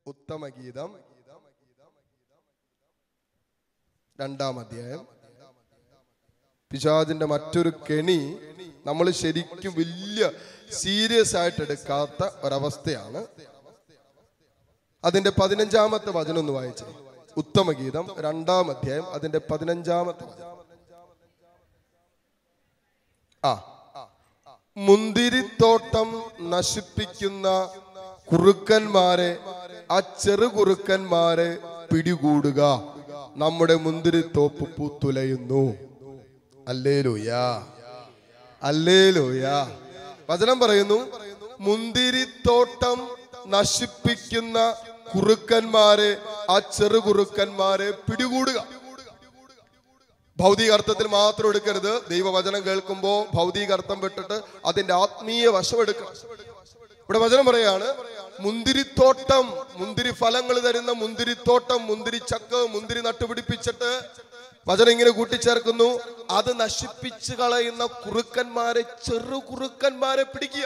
ഉത്തമഗീതം രണ്ടാം അധ്യായം പിശാജിന്റെ മറ്റൊരു കെണി നമ്മൾ ശരിക്കും വലിയ സീരിയസ് ആയിട്ട് എടുക്കാത്ത ഒരവസ്ഥയാണ് അതിന്റെ പതിനഞ്ചാമത്തെ വചനം ഒന്ന് വായിച്ചേ ഉത്തമഗീതം രണ്ടാം അധ്യായം അതിന്റെ പതിനഞ്ചാമത്തെ വചനം ആ മുന്തിരിത്തോട്ടം നശിപ്പിക്കുന്ന കുറുക്കന്മാരെ ആ ചെറു കുറുക്കന്മാരെ പിടികൂടുക നമ്മുടെ മുന്തിരിത്തോപ്പ് പൂത്തുലയുന്നു അല്ലേലൂയാ അല്ലേലൂയാ വചനം പറയുന്നു മുന്തിരിത്തോട്ടം നശിപ്പിക്കുന്ന കുറുക്കന്മാരെ ആ ചെറു കുറുക്കന്മാരെ പിടികൂടുക ഭൗതിക അർത്ഥത്തിൽ മാത്രം എടുക്കരുത് ദൈവവചനം കേൾക്കുമ്പോൾ ഭൗതിക അർത്ഥം വിട്ടിട്ട് അതിന്റെ ആത്മീയ വശം എടുക്കണം ഇവിടെ വചനം പറയാണ് മുന്തിരിത്തോട്ടം മുന്തിരി ഫലങ്ങൾ തരുന്ന മുന്തിരിത്തോട്ടം മുന്തിരി ചക്ക് മുന്തിരി നട്ടുപിടിപ്പിച്ചിട്ട് വചനം ഇങ്ങനെ കൂട്ടിച്ചേർക്കുന്നു അത് നശിപ്പിച്ചു കളയുന്ന കുറുക്കന്മാരെ ചെറു കുറുക്കന്മാരെ പിടിക്കുക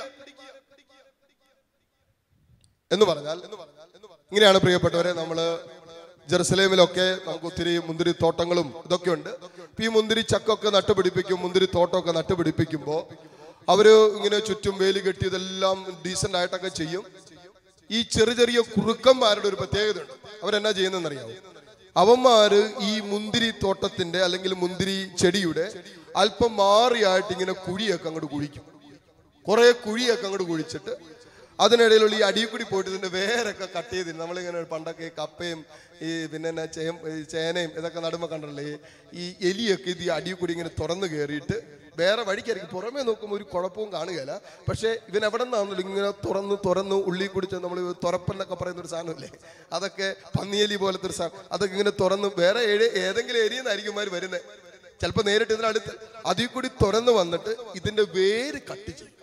എന്ന് പറഞ്ഞാൽ ഇങ്ങനെയാണ് പ്രിയപ്പെട്ടവരെ നമ്മള് ജെറുസലേമിലൊക്കെ നമുക്ക് ഒത്തിരി മുന്തിരി തോട്ടങ്ങളും ഇതൊക്കെ ഉണ്ട് ഇപ്പൊ ഈ മുന്തിരി ചക്കൊക്കെ നട്ടുപിടിപ്പിക്കും മുന്തിരി തോട്ടമൊക്കെ നട്ടുപിടിപ്പിക്കുമ്പോൾ അവര് ഇങ്ങനെ ചുറ്റും വേലി കെട്ടി ഇതെല്ലാം ഡീസന്റ് ആയിട്ടൊക്കെ ചെയ്യും ഈ ചെറിയ ചെറിയ കുറുക്കന്മാരുടെ ഒരു പ്രത്യേകത ഉണ്ട് അവരെന്നാ ചെയ്യുന്നതെന്നറിയാമോ അവന്മാര് ഈ മുന്തിരി തോട്ടത്തിന്റെ അല്ലെങ്കിൽ മുന്തിരി ചെടിയുടെ അല്പം മാറിയായിട്ട് ഇങ്ങനെ കുഴിയൊക്കെ അങ്ങോട്ട് കുഴിക്കും കുറെ കുഴിയൊക്കെ അങ്ങോട്ട് കുഴിച്ചിട്ട് അതിനിടയിലുള്ള ഈ അടിയിൽ കൂടി പോയിട്ട് ഇതിന്റെ വേരൊക്കെ കട്ട് ചെയ്തിട്ട് നമ്മളിങ്ങനെ പണ്ടൊക്കെ ഈ കപ്പയും ഈ പിന്നെ എന്നാ ചേം ഈ ചേനയും ഇതൊക്കെ നടുമ്പോ കണ്ടല്ലേ ഈ എലിയൊക്കെ ഇത് ഈ അടിയിൽ കൂടി ഇങ്ങനെ തുറന്നു കയറിയിട്ട് വേറെ വഴിക്കായിരിക്കും പുറമേ നോക്കുമ്പോൾ ഒരു കുഴപ്പവും കാണുകയില്ല പക്ഷേ ഇവൻ എവിടെ നിന്നാണെന്നല്ലോ ഇങ്ങനെ തുറന്ന് തുറന്ന് ഉള്ളിൽ കുടിച്ച് നമ്മൾ തുറപ്പല്ലൊക്കെ പറയുന്ന ഒരു സാധനമില്ലേ അതൊക്കെ പന്നിയലി പോലത്തെ ഒരു സാധനം അതൊക്കെ ഇങ്ങനെ തുറന്ന് വേറെ ഏഴ് ഏതെങ്കിലും ഏരിയയിൽ നിന്നായിരിക്കും ഇവന്മാർ വരുന്നത് ചിലപ്പോൾ നേരിട്ട് ഇതിനടുത്ത് അതിൽ കൂടി തുറന്ന് വന്നിട്ട് ഇതിന്റെ വേര് കട്ട് ചെയ്യും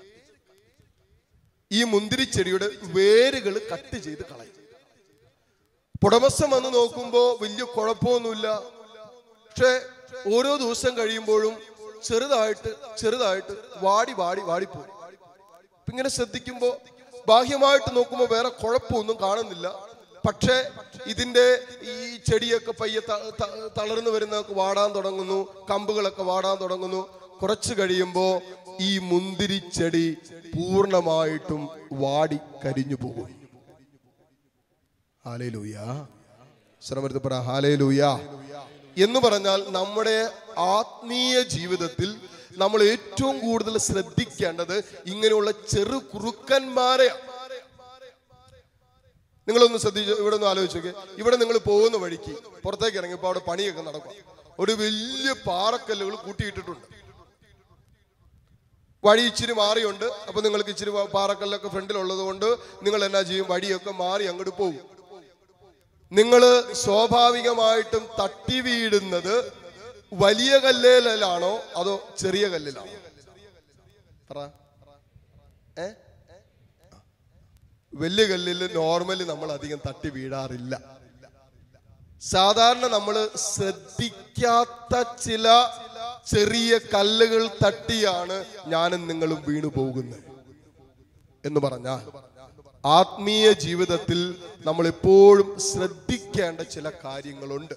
ഈ മുന്തിരിച്ചെടിയുടെ വേരുകൾ കട്ട് ചെയ്ത് കളയും പുടമസ്ഥം വന്ന് നോക്കുമ്പോ വലിയ കുഴപ്പമൊന്നുമില്ല പക്ഷെ ഓരോ ദിവസം കഴിയുമ്പോഴും ചെറുതായിട്ട് ചെറുതായിട്ട് വാടി വാടി വാടിപ്പോയി അപ്പൊ ഇങ്ങനെ ശ്രദ്ധിക്കുമ്പോ ബാഹ്യമായിട്ട് നോക്കുമ്പോൾ വേറെ കുഴപ്പമൊന്നും കാണുന്നില്ല പക്ഷേ ഇതിന്റെ ഈ ചെടിയൊക്കെ പയ്യെ ത- ത- തളർന്നു വരുന്നതൊക്കെ വാടാൻ തുടങ്ങുന്നു കമ്പുകളൊക്കെ വാടാൻ തുടങ്ങുന്നു കുറച്ച് കഴിയുമ്പോ ഈ മുന്തിരിച്ചെടി പൂർണ്ണമായിട്ടും വാടി കരിഞ്ഞു പോകും ഹാലേലൂയ ശ്രമത്തിൽ പറ ഹാലേലൂയ എന്ന് പറഞ്ഞാൽ നമ്മുടെ ആത്മീയ ജീവിതത്തിൽ നമ്മൾ ഏറ്റവും കൂടുതൽ ശ്രദ്ധിക്കേണ്ടത് ഇങ്ങനെയുള്ള ചെറു കുറുക്കന്മാരെയാണ് നിങ്ങളൊന്ന് ശ്രദ്ധിച്ചു ഇവിടെ ഒന്ന് ആലോചിച്ചോക്കെ ഇവിടെ നിങ്ങൾ പോകുന്ന വഴിക്ക് പുറത്തേക്ക് ഇറങ്ങിയപ്പോൾ അവിടെ പണിയൊക്കെ നടക്കും ഒരു വലിയ പാറക്കല്ലുകൾ കൂട്ടിയിട്ടിട്ടുണ്ട് വഴി ഇച്ചിരി മാറിയുണ്ട് അപ്പൊ നിങ്ങൾക്ക് ഇച്ചിരി പാ- പാറക്കല്ലൊക്കെ ഫ്രണ്ടിലുള്ളത് കൊണ്ട് നിങ്ങൾ എന്നാ ചെയ്യും വഴിയൊക്കെ മാറി അങ്ങോട്ട് പോകും നിങ്ങൾ സ്വാഭാവികമായിട്ടും തട്ടി വീഴുന്നത് വലിയ കല്ലിലാണോ അതോ ചെറിയ കല്ലിലാണോ പറ ഏ വലിയ കല്ലിൽ നോർമലി നമ്മൾ അധികം തട്ടി വീഴാറില്ല സാധാരണ നമ്മൾ ശ്രദ്ധിക്കാത്ത ചില ചെറിയ കല്ലുകൾ തട്ടിയാണ് ഞാനും നിങ്ങളും വീണു പോകുന്നത് എന്ന് പറഞ്ഞാൽ ആത്മീയ ജീവിതത്തിൽ നമ്മൾ എപ്പോഴും ശ്രദ്ധിക്കേണ്ട ചില കാര്യങ്ങളുണ്ട്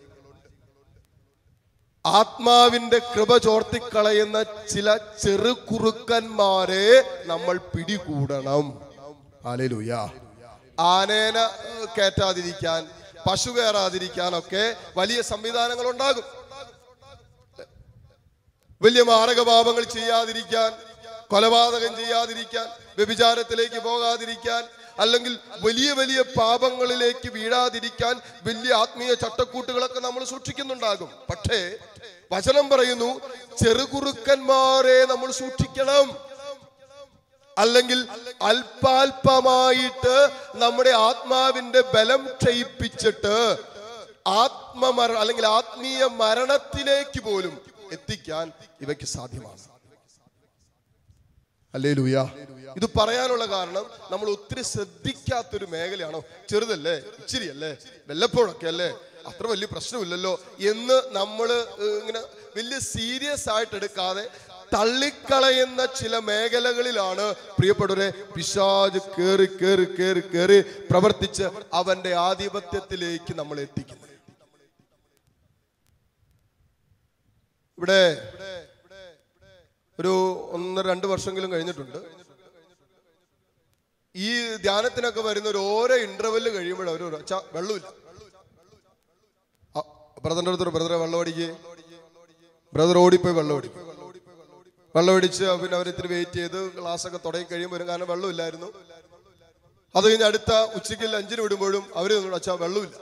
ആത്മാവിന്റെ കൃപ ചോർത്തിക്കളയുന്ന ചില ചെറുകുറുക്കന്മാരെ നമ്മൾ പിടികൂടണം ആലേലൂയ ആനേന ഏഹ്, കയറ്റാതിരിക്കാൻ പശു കയറാതിരിക്കാനൊക്കെ വലിയ സംവിധാനങ്ങൾ ഉണ്ടാകും വലിയ മാരകപാപങ്ങൾ ചെയ്യാതിരിക്കാൻ കൊലപാതകം ചെയ്യാതിരിക്കാൻ വ്യഭിചാരത്തിലേക്ക് പോകാതിരിക്കാൻ അല്ലെങ്കിൽ വലിയ വലിയ പാപങ്ങളിലേക്ക് വീഴാതിരിക്കാൻ വലിയ ആത്മീയ ചട്ടക്കൂട്ടുകളൊക്കെ നമ്മൾ സൂക്ഷിക്കുന്നുണ്ടാകും പക്ഷേ വചനം പറയുന്നു ചെറുകുറുക്കന്മാരെ നമ്മൾ സൂക്ഷിക്കണം അല്ലെങ്കിൽ അല്പാൽപമായിട്ട് നമ്മുടെ ആത്മാവിന്റെ ബലം ക്ഷയിപ്പിച്ചിട്ട് ആത്മമര അല്ലെങ്കിൽ ആത്മീയ മരണത്തിലേക്ക് പോലും എത്തിക്കാൻ ഇവയ്ക്ക് സാധ്യമാണ് അല്ലേ ലൂയ ഇത് പറയാനുള്ള കാരണം നമ്മൾ ഒത്തിരി ശ്രദ്ധിക്കാത്തൊരു മേഖലയാണോ ചെറുതല്ലേ ഇച്ചിരി അല്ലേ വല്ലപ്പോഴൊക്കെ അല്ലേ അത്ര വലിയ പ്രശ്നമില്ലല്ലോ എന്ന് നമ്മൾ ഇങ്ങനെ വലിയ സീരിയസ് ആയിട്ട് എടുക്കാതെ തള്ളിക്കളയുന്ന ചില മേഖലകളിലാണ് പ്രിയപ്പെട്ടവരെ പിശാജ് കേറി കേറി കേറി കേറി പ്രവർത്തിച്ച് അവന്റെ ആധിപത്യത്തിലേക്ക് നമ്മൾ എത്തിക്കുന്നത് ഇവിടെ ഒരു ഒന്ന് രണ്ട് വർഷമെങ്കിലും കഴിഞ്ഞിട്ടുണ്ട് ഈ ധ്യാനത്തിനൊക്കെ വരുന്ന ഒരു ഓരോ ഇന്റർവെല് കഴിയുമ്പോഴും അവർ അച്ഛാ വെള്ളമില്ല ബ്രദറിന്റെ അടുത്ത് ബ്രദറെ വെള്ളം അടിക്കേ ബ്രദർ ഓടിപ്പോയി വെള്ളം അടിക്കും വെള്ളം അടിച്ച് പിന്നെ അവർ ഇത്തിരി വെയിറ്റ് ചെയ്ത് ക്ലാസ് ഒക്കെ തുടങ്ങി കഴിയുമ്പോൾ വരും കാരണം വെള്ളമില്ലായിരുന്നു അത് കഴിഞ്ഞ് അടുത്ത ഉച്ചയ്ക്ക് ലഞ്ചിന് വിടുമ്പോഴും അവർ അച്ഛാ വെള്ളമില്ല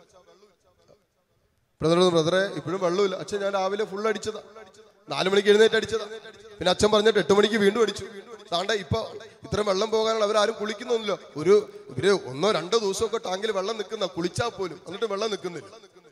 ബ്രദർ ബ്രദറെ ഇപ്പോഴും വെള്ളമില്ല അച്ഛൻ ഞാൻ രാവിലെ ഫുൾ അടിച്ചതാ നാലു മണിക്ക് എഴുന്നേറ്റ് അടിച്ചതാ പിന്നെ അച്ഛൻ പറഞ്ഞിട്ട് എട്ട് മണിക്ക് വീണ്ടും അടിച്ചു താണ്ട ഇപ്പൊ ഇത്രയും വെള്ളം പോകാനുള്ള അവരാരും കുളിക്കുന്നൊന്നുമില്ല ഒരു ഇവര് ഒന്നോ രണ്ടോ ദിവസമൊക്കെ ടാങ്കിൽ വെള്ളം നിൽക്കുന്ന കുളിച്ചാൽ പോലും എന്നിട്ട് വെള്ളം നിൽക്കുന്നില്ല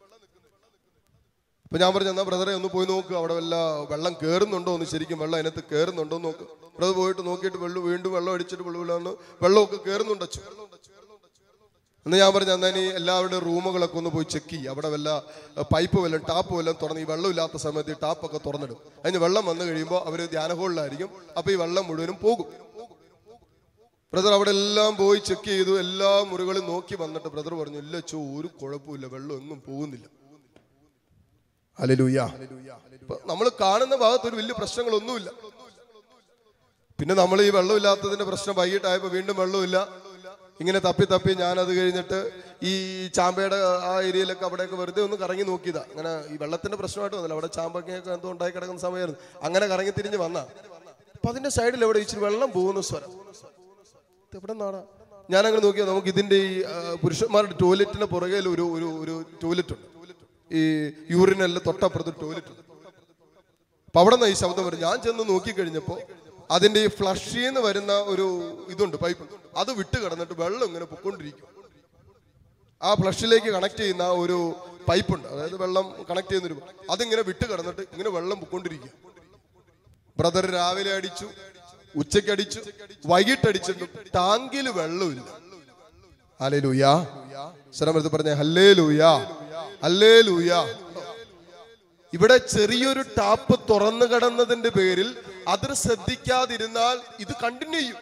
അപ്പൊ ഞാൻ പറഞ്ഞു എന്നാ ബ്രദറെ ഒന്ന് പോയി നോക്ക് അവിടെ വല്ല വെള്ളം കയറുന്നുണ്ടോ എന്ന് ശരിക്കും വെള്ളം അതിനകത്ത് കയറുന്നുണ്ടോ എന്ന് നോക്ക് ബ്രദർ പോയിട്ട് നോക്കിയിട്ട് വെള്ളം വീണ്ടും വെള്ളം അടിച്ചിട്ട് വെള്ളമില്ലാന്ന് വെള്ളമൊക്കെ കയറുന്നുണ്ട് അച്ഛൻ എന്ന് ഞാൻ പറഞ്ഞു എന്നാൽ ഈ എല്ലാവരുടെ റൂമുകളൊക്കെ ഒന്ന് പോയി ചെക്ക് ചെയ്യും അവിടെ വല്ല അഹ്, പൈപ്പ് വല്ലതും ടാപ്പ് വല്ലതും തുറന്ന് ഈ വെള്ളമില്ലാത്ത സമയത്ത് ഈ ടാപ്പൊക്കെ തുറന്നിടും അതിന് വെള്ളം വന്നു കഴിയുമ്പോൾ അവർ ധ്യാന ഹോളിലായിരിക്കും അപ്പൊ ഈ വെള്ളം മുഴുവനും പോകും ബ്രദർ അവിടെ എല്ലാം പോയി ചെക്ക് ചെയ്തു എല്ലാ മുറികളും നോക്കി വന്നിട്ട് ബ്രദർ പറഞ്ഞു ഇല്ല ചോ ഒരു കുഴപ്പമില്ല വെള്ളം എങ്ങും പോകുന്നില്ല ഹല്ലേലൂയ നമ്മൾ കാണുന്ന ഭാഗത്ത് ഒരു വലിയ പ്രശ്നങ്ങളൊന്നുമില്ല പിന്നെ നമ്മൾ ഈ വെള്ളമില്ലാത്തതിന്റെ പ്രശ്നം വൈകിട്ടായപ്പോ വീണ്ടും വെള്ളമില്ല ഇങ്ങനെ തപ്പി തപ്പി ഞാൻ അത് കഴിഞ്ഞിട്ട് ഈ ചാമ്പയുടെ ആ ഏരിയയിലൊക്കെ അവിടെയൊക്കെ വെറുതെ ഒന്ന് കറങ്ങി നോക്കിയതാ അങ്ങനെ ഈ വെള്ളത്തിന്റെ പ്രശ്നമായിട്ട് വന്നില്ല അവിടെ ചാമ്പൊക്കെ എന്തോ ഉണ്ടായി കിടക്കുന്ന സമയമായിരുന്നു അങ്ങനെ കറങ്ങി തിരിഞ്ഞ് വന്ന അപ്പൊ അതിന്റെ സൈഡിൽ എവിടെ ഇച്ചിരി വെള്ളം പോകുന്ന സ്വരം ഇത് എവിടെ നിന്നാണ് ഞാൻ അങ്ങനെ നോക്കിയാൽ നമുക്ക് ഇതിന്റെ ഈ ആ, പുരുഷന്മാരുടെ ടോയ്ലറ്റിന് പുറകെ ഒരു ഒരു ഒരു ടോയ്ലറ്റ് ഉണ്ട് ഈ യൂറിനെല്ലാം തൊട്ടപ്പുറത്ത് ടോയ്ലറ്റ് ഉണ്ട് അപ്പൊ അവിടെ നിന്ന് ഈ ശബ്ദം വരും ഞാൻ ചെന്ന് നോക്കിക്കഴിഞ്ഞപ്പോ അതിന്റെ ഈ ഫ്ലഷിൽ നിന്ന് വരുന്ന ഒരു ഇതുണ്ട് പൈപ്പ് അത് വിട്ട് കിടന്നിട്ട് വെള്ളം ഇങ്ങനെ പൊക്കൊണ്ടിരിക്കും ആ ഫ്ലഷിലേക്ക് കണക്ട് ചെയ്യുന്ന ആ ഒരു പൈപ്പ് ഉണ്ട് അതായത് വെള്ളം കണക്ട് ചെയ്യുന്ന ഒരു അതിങ്ങനെ വിട്ട് കിടന്നിട്ട് ഇങ്ങനെ വെള്ളം പൊക്കൊണ്ടിരിക്കുക ബ്രദർ രാവിലെ അടിച്ചു ഉച്ചയ്ക്ക് അടിച്ചു വൈകിട്ട് അടിച്ചിട്ടും ടാങ്കിൽ വെള്ളമില്ല ഹലേ ലൂയാ ശ്രമത്ത് പറഞ്ഞ ഹല്ലേ ലൂയാ ഹല്ലേ ലൂയാ ഇവിടെ ചെറിയൊരു ടാപ്പ് തുറന്നു കിടന്നതിന്റെ പേരിൽ അത് ശ്രദ്ധിക്കാതിരുന്നാൽ ഇത് കണ്ടിന്യൂ ചെയ്യും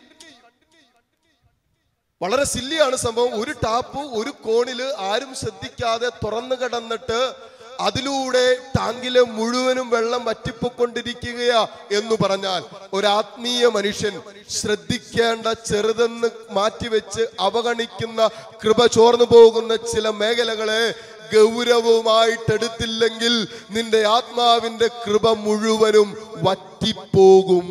വളരെ സില്ലിയാണ് സംഭവം ഒരു ടാപ്പ് ഒരു കോണില് ആരും ശ്രദ്ധിക്കാതെ തുറന്നു കിടന്നിട്ട് അതിലൂടെ ടാങ്കിലെ മുഴുവനും വെള്ളം വറ്റിപ്പൊക്കൊണ്ടിരിക്കുകയാ എന്ന് പറഞ്ഞാൽ ഒരു ആത്മീയ മനുഷ്യൻ ശ്രദ്ധിക്കേണ്ട ചെറുതെന്ന് മാറ്റിവെച്ച് അവഗണിക്കുന്ന കൃപ ചോർന്നു പോകുന്ന ചില മേഖലകളെ ഗൗരവമായിട്ടെടുത്തില്ലെങ്കിൽ നിന്റെ ആത്മാവിന്റെ കൃപ മുഴുവനും വറ്റിപ്പോകും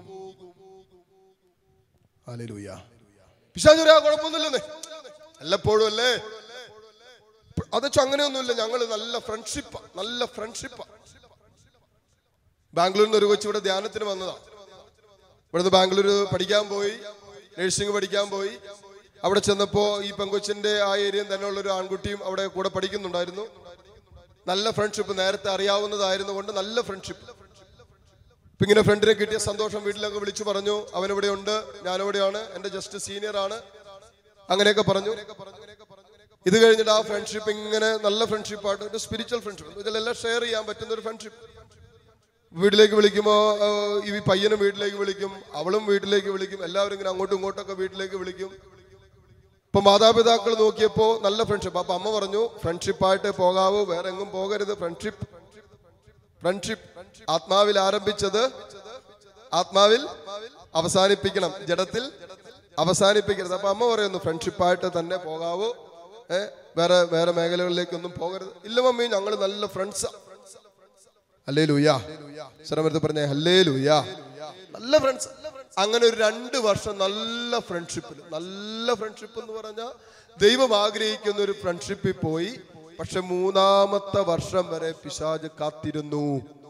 ഹല്ലേലൂയ പിശാച് പറയാ കുഴപ്പമൊന്നുമില്ലെന്നേ എല്ലപ്പോഴും അല്ലേ അത് വെച്ചാൽ അങ്ങനെയൊന്നുമില്ല ഞങ്ങൾ നല്ല ഫ്രണ്ട്ഷിപ്പാ നല്ല ഫ്രണ്ട്ഷിപ്പാ ബാംഗ്ലൂരിൽ നിന്ന് ഒരു കൊച്ചു ഇവിടെ ധ്യാനത്തിന് വന്നതാ ഇവിടുന്ന് ബാംഗ്ലൂർ പഠിക്കാൻ പോയി നഴ്സിംഗ് പഠിക്കാൻ പോയി അവിടെ ചെന്നപ്പോ ഈ പെങ്കൊച്ചിന്റെ ആ ഏരിയയിൽ തന്നെയുള്ള ഒരു ആൺകുട്ടിയും അവിടെ കൂടെ പഠിക്കുന്നുണ്ടായിരുന്നു നല്ല ഫ്രണ്ട്ഷിപ്പ് നേരത്തെ അറിയാവുന്നതായിരുന്നു കൊണ്ട് നല്ല ഫ്രണ്ട്ഷിപ്പ് ഇപ്പൊ ഇങ്ങനെ ഫ്രണ്ടിനെ കിട്ടിയ സന്തോഷം വീട്ടിലൊക്കെ വിളിച്ചു പറഞ്ഞു അവനിവിടെ ഉണ്ട് ഞാനിവിടെയാണ് എന്റെ ജസ്റ്റ് സീനിയർ ആണ് അങ്ങനെയൊക്കെ പറഞ്ഞു ഇത് കഴിഞ്ഞിട്ട് ആ ഫ്രണ്ട്ഷിപ്പ് ഇങ്ങനെ നല്ല ഫ്രണ്ട്ഷിപ്പായിട്ട് ഒരു സ്പിരിച്വൽ ഫ്രണ്ട്ഷിപ്പ് ഇതിലെല്ലാം ഷെയർ ചെയ്യാൻ പറ്റുന്ന ഒരു ഫ്രണ്ട്ഷിപ്പ് വീട്ടിലേക്ക് വിളിക്കുമ്പോ ആ, ഈ പയ്യനും വീട്ടിലേക്ക് വിളിക്കും അവളും വീട്ടിലേക്ക് വിളിക്കും എല്ലാവരും ഇങ്ങനെ അങ്ങോട്ടും ഇങ്ങോട്ടൊക്കെ വീട്ടിലേക്ക് വിളിക്കും ഇപ്പൊ മാതാപിതാക്കൾ നോക്കിയപ്പോ നല്ല ഫ്രണ്ട്ഷിപ്പ് അപ്പൊ അമ്മ പറഞ്ഞു ഫ്രണ്ട്ഷിപ്പായിട്ട് പോകാവൂ വേറെ എങ്ങും പോകരുത് ഫ്രണ്ട്ഷിപ്പ് ഫ്രണ്ട്ഷിപ്പ് ആത്മാവിൽ ആരംഭിച്ചത് ആത്മാവിൽ അവസാനിപ്പിക്കണം ജഡത്തിൽ അവസാനിപ്പിക്കരുത് അപ്പൊ അമ്മ പറയുന്നു ഫ്രണ്ട്ഷിപ്പായിട്ട് തന്നെ പോകാവൂ ഏ വേറെ വേറെ മേഖലകളിലേക്കൊന്നും പോകരുത് ഇല്ല മമ്മി ഞങ്ങൾ നല്ല ഫ്രണ്ട്സാ അല്ലേ ലൂയാ ശ്രമത്ത് പറഞ്ഞേ ഹല്ലേ ലൂയാ നല്ല ഫ്രണ്ട്സ് അങ്ങനെ ഒരു രണ്ട് വർഷം നല്ല ഫ്രണ്ട്ഷിപ്പിൽ നല്ല ഫ്രണ്ട്ഷിപ്പ് എന്ന് പറഞ്ഞാൽ ദൈവം ആഗ്രഹിക്കുന്ന ഒരു ഫ്രണ്ട്ഷിപ്പിൽ പോയി പക്ഷെ മൂന്നാമത്തെ വർഷം വരെ പിശാജ് കാത്തിരുന്നു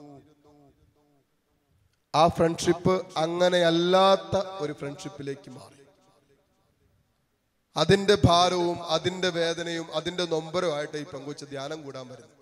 ആ ഫ്രണ്ട്ഷിപ്പ് അങ്ങനെയല്ലാത്ത ഒരു ഫ്രണ്ട്ഷിപ്പിലേക്ക് മാറി അതിന്റെ ഭാരവും അതിന്റെ വേദനയും അതിന്റെ നൊമ്പരവുമായിട്ട് ഈ പെങ്കൊച്ച് ധ്യാനം കൂടാൻ വരുന്നു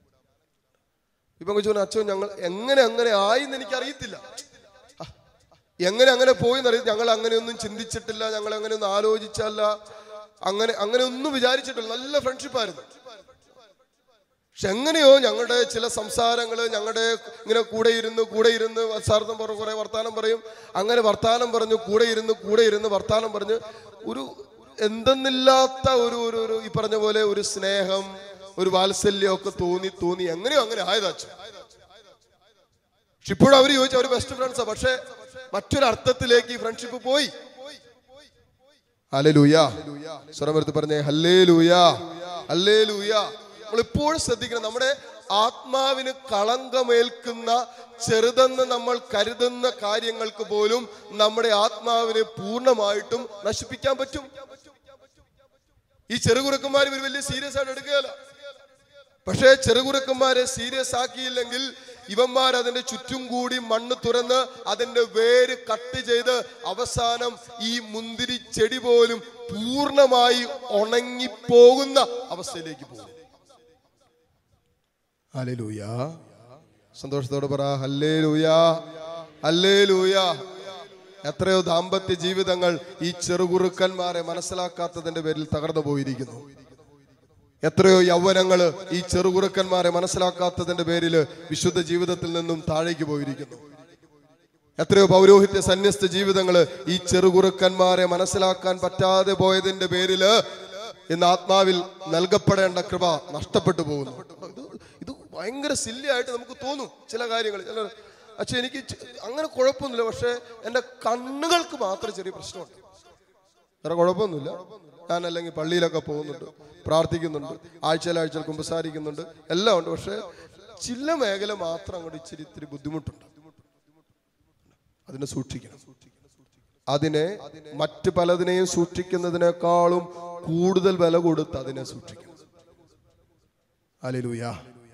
ഈ പെങ്കൊച്ച് പറഞ്ഞു അച്ഛൻ ഞങ്ങൾ എങ്ങനെ അങ്ങനെ ആയി എന്ന് എനിക്ക് അറിയത്തില്ല ആ, എങ്ങനെ അങ്ങനെ പോയി എന്നറിയ ഞങ്ങൾ അങ്ങനെയൊന്നും ചിന്തിച്ചിട്ടില്ല ഞങ്ങൾ അങ്ങനെയൊന്നും ആലോചിച്ചല്ല അങ്ങനെ അങ്ങനെ ഒന്നും വിചാരിച്ചിട്ടില്ല നല്ല ഫ്രണ്ട്ഷിപ്പായിരുന്നു പക്ഷെ എങ്ങനെയോ ഞങ്ങളുടെ ചില സംസാരങ്ങൾ ഞങ്ങളുടെ ഇങ്ങനെ കൂടെ ഇരുന്ന് കൂടെ ഇരുന്ന് വർത്താനം പറ കുറെ വർത്താനം പറയും അങ്ങനെ വർത്താനം പറഞ്ഞു കൂടെ ഇരുന്ന് കൂടെ ഇരുന്ന് വർത്താനം പറഞ്ഞ് ഒരു എന്തെന്നില്ലാത്ത ഒരു ഒരു ഒരു ഈ പറഞ്ഞ പോലെ ഒരു സ്നേഹം ഒരു വാത്സല്യം ഒക്കെ തോന്നി തോന്നി എങ്ങനെയോ അങ്ങനെ ആയതാച്ചു പക്ഷെ ഇപ്പോഴും അവർ ചോദിച്ചു അവർ ബെസ്റ്റ് ഫ്രണ്ട്സാ പക്ഷെ മറ്റൊരു അർത്ഥത്തിലേക്ക് ഈ ഫ്രണ്ട്ഷിപ്പ് പോയി ഹല്ലേലൂയ സ്വരമെടുത്ത് പറഞ്ഞേ ഹല്ലേ ലൂയാ ഹല്ലേ ലൂയാ നമ്മൾ ഇപ്പോഴും ശ്രദ്ധിക്കണം നമ്മുടെ ആത്മാവിന് കളങ്കമേൽക്കുന്ന ചെറുതെന്ന് നമ്മൾ കരുതുന്ന കാര്യങ്ങൾക്ക് പോലും നമ്മുടെ ആത്മാവിനെ പൂർണ്ണമായിട്ടും നശിപ്പിക്കാൻ പറ്റും ഈ ചെറുകുറുക്കന്മാർ ഇവർ വലിയ സീരിയസ് ആയിട്ട് എടുക്കുകയല്ല പക്ഷേ ചെറുകുറുക്കന്മാരെ സീരിയസ് ആക്കിയില്ലെങ്കിൽ ഇവന്മാർ അതിന്റെ ചുറ്റും കൂടി മണ്ണ് തുറന്ന് അതിന്റെ വേര് കട്ട് ചെയ്ത് അവസാനം ഈ മുന്തിരി ചെടി പോലും പൂർണ്ണമായി ഉണങ്ങിപ്പോകുന്ന അവസ്ഥയിലേക്ക് പോകും ഹല്ലേലൂയാ സന്തോഷത്തോടെ പറ ഹല്ലേ ലൂയാ ഹല്ലേ ലൂയാ എത്രയോ ദാമ്പത്യ ജീവിതങ്ങൾ ഈ ചെറുകുറുക്കന്മാരെ മനസ്സിലാക്കാത്തതിന്റെ പേരിൽ തകർന്നു പോയിരിക്കുന്നു എത്രയോ യൗവനങ്ങള് ഈ ചെറുകുറുക്കന്മാരെ മനസ്സിലാക്കാത്തതിന്റെ പേരിൽ വിശുദ്ധ ജീവിതത്തിൽ നിന്നും താഴേക്ക് പോയിരിക്കുന്നു എത്രയോ പൗരോഹിത്യ സന്യസ്ത ജീവിതങ്ങള് ഈ ചെറുകുറുക്കന്മാരെ മനസ്സിലാക്കാൻ പറ്റാതെ പോയതിന്റെ പേരില് ഇന്ന് ആത്മാവിൽ നൽകപ്പെടേണ്ട കൃപ നഷ്ടപ്പെട്ടു പോകുന്നു ഇത് ഇത് ഭയങ്കര സില്ലിയായിട്ട് നമുക്ക് തോന്നും ചില കാര്യങ്ങൾ ചില പക്ഷെ എനിക്ക് ചെ- അങ്ങനെ കുഴപ്പമൊന്നുമില്ല പക്ഷെ എൻ്റെ കണ്ണുകൾക്ക് മാത്രം ചെറിയ പ്രശ്നമുണ്ട് വേറെ കുഴപ്പമൊന്നുമില്ല ഞാൻ അല്ലെങ്കിൽ പള്ളിയിലൊക്കെ പോകുന്നുണ്ട് പ്രാർത്ഥിക്കുന്നുണ്ട് ആഴ്ചയിൽ ആഴ്ചയിൽ കുമ്പസാരിക്കുന്നുണ്ട് എല്ലാം ഉണ്ട് പക്ഷെ ചില മേഖല മാത്രം അങ്ങോട്ട് ഇച്ചിരി ഇത്തിരി ബുദ്ധിമുട്ടുണ്ട് അതിനെ സൂക്ഷിക്കണം അതിനെ മറ്റ് പലതിനെയും സൂക്ഷിക്കുന്നതിനേക്കാളും കൂടുതൽ വില കൊടുത്ത് അതിനെ സൂക്ഷിക്കണം അലലൂയ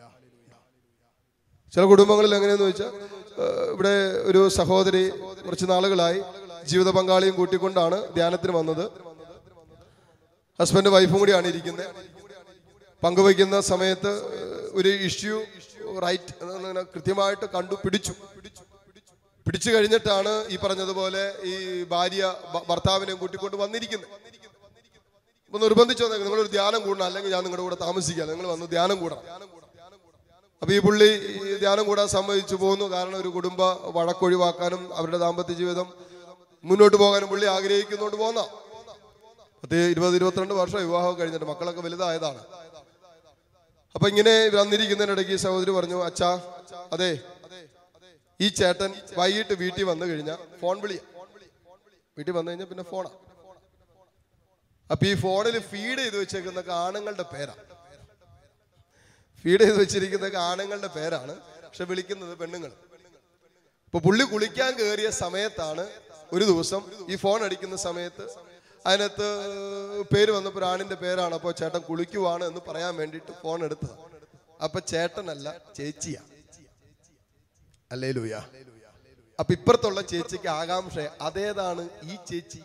ചില കുടുംബങ്ങളിൽ എങ്ങനെയെന്ന് വെച്ചാൽ ഏഹ്, ഇവിടെ ഒരു സഹോദരി കുറച്ച് നാളുകളായി ജീവിത പങ്കാളിയും കൂട്ടിക്കൊണ്ടാണ് ധ്യാനത്തിന് വന്നത് ഹസ്ബൻഡ് വൈഫും കൂടിയാണ് ഇരിക്കുന്നത് പങ്കുവയ്ക്കുന്ന സമയത്ത് ഏഹ്, ഒരു ഇഷ്യൂ റൈറ്റ് എന്ന് കൃത്യമായിട്ട് കണ്ടു പിടിച്ചു പിടിച്ചു കഴിഞ്ഞിട്ടാണ് ഈ പറഞ്ഞതുപോലെ ഈ ഭാര്യ ഭ- ഭർത്താവിനെയും കൂട്ടിക്കൊണ്ട് വന്നിരിക്കുന്നത് അപ്പൊ നിർബന്ധിച്ചു വന്നേക്കും നിങ്ങളൊരു ധ്യാനം കൂടണം അല്ലെങ്കിൽ ഞാൻ നിങ്ങളുടെ കൂടെ താമസിക്കാം നിങ്ങൾ വന്ന് ധ്യാനം കൂടണം അപ്പൊ ഈ പുള്ളി ഈ ധ്യാനം കൂടാൻ സമ്മതിച്ചു പോകുന്നു കാരണം ഒരു കുടുംബ വഴക്കൊഴിവാക്കാനും അവരുടെ ദാമ്പത്യ ജീവിതം മുന്നോട്ട് പോകാനും പുള്ളി ആഗ്രഹിക്കുന്നോണ്ട് പോന്ന പത്ത് ഇരുപത് ഇരുപത്തിരണ്ട് വർഷം വിവാഹം കഴിഞ്ഞിട്ട് മക്കളൊക്കെ വലുതായതാണ് അപ്പൊ ഇങ്ങനെ വന്നിരിക്കുന്നതിനിടയ്ക്ക് ഈ സഹോദരി പറഞ്ഞു അച്ഛാ അതെ ഈ ചേട്ടൻ വൈകിട്ട് വീട്ടിൽ വന്നു കഴിഞ്ഞാൽ ഫോൺ വിളിയ വീട്ടിൽ വന്നു കഴിഞ്ഞാൽ പിന്നെ ഫോണാ അപ്പൊ ഈ ഫോണിൽ ഫീഡ് ചെയ്ത് വെച്ചേക്കുന്ന ആണുങ്ങളുടെ പേരാ ഫീഡ് ചെയ്ത് വെച്ചിരിക്കുന്ന ആണുങ്ങളുടെ പേരാണ് പക്ഷെ വിളിക്കുന്നത് പെണ്ണുങ്ങൾ ഇപ്പൊ പുള്ളി കുളിക്കാൻ കയറിയ സമയത്താണ് ഒരു ദിവസം ഈ ഫോൺ അടിക്കുന്ന സമയത്ത് അതിനകത്ത് പേര് വന്നപ്പോൾ ഒരു ആണിന്റെ പേരാണ് അപ്പോൾ ചേട്ടൻ കുളിക്കുവാണ് എന്ന് പറയാൻ വേണ്ടിയിട്ട് ഫോൺ എടുത്തത് അപ്പൊ ചേട്ടനല്ല ചേച്ചിയാ അല്ലേ ലൂയ അപ്പൊ ഇപ്പുറത്തുള്ള ചേച്ചിക്ക് ആകാംക്ഷ അതേതാണ് ഈ ചേച്ചി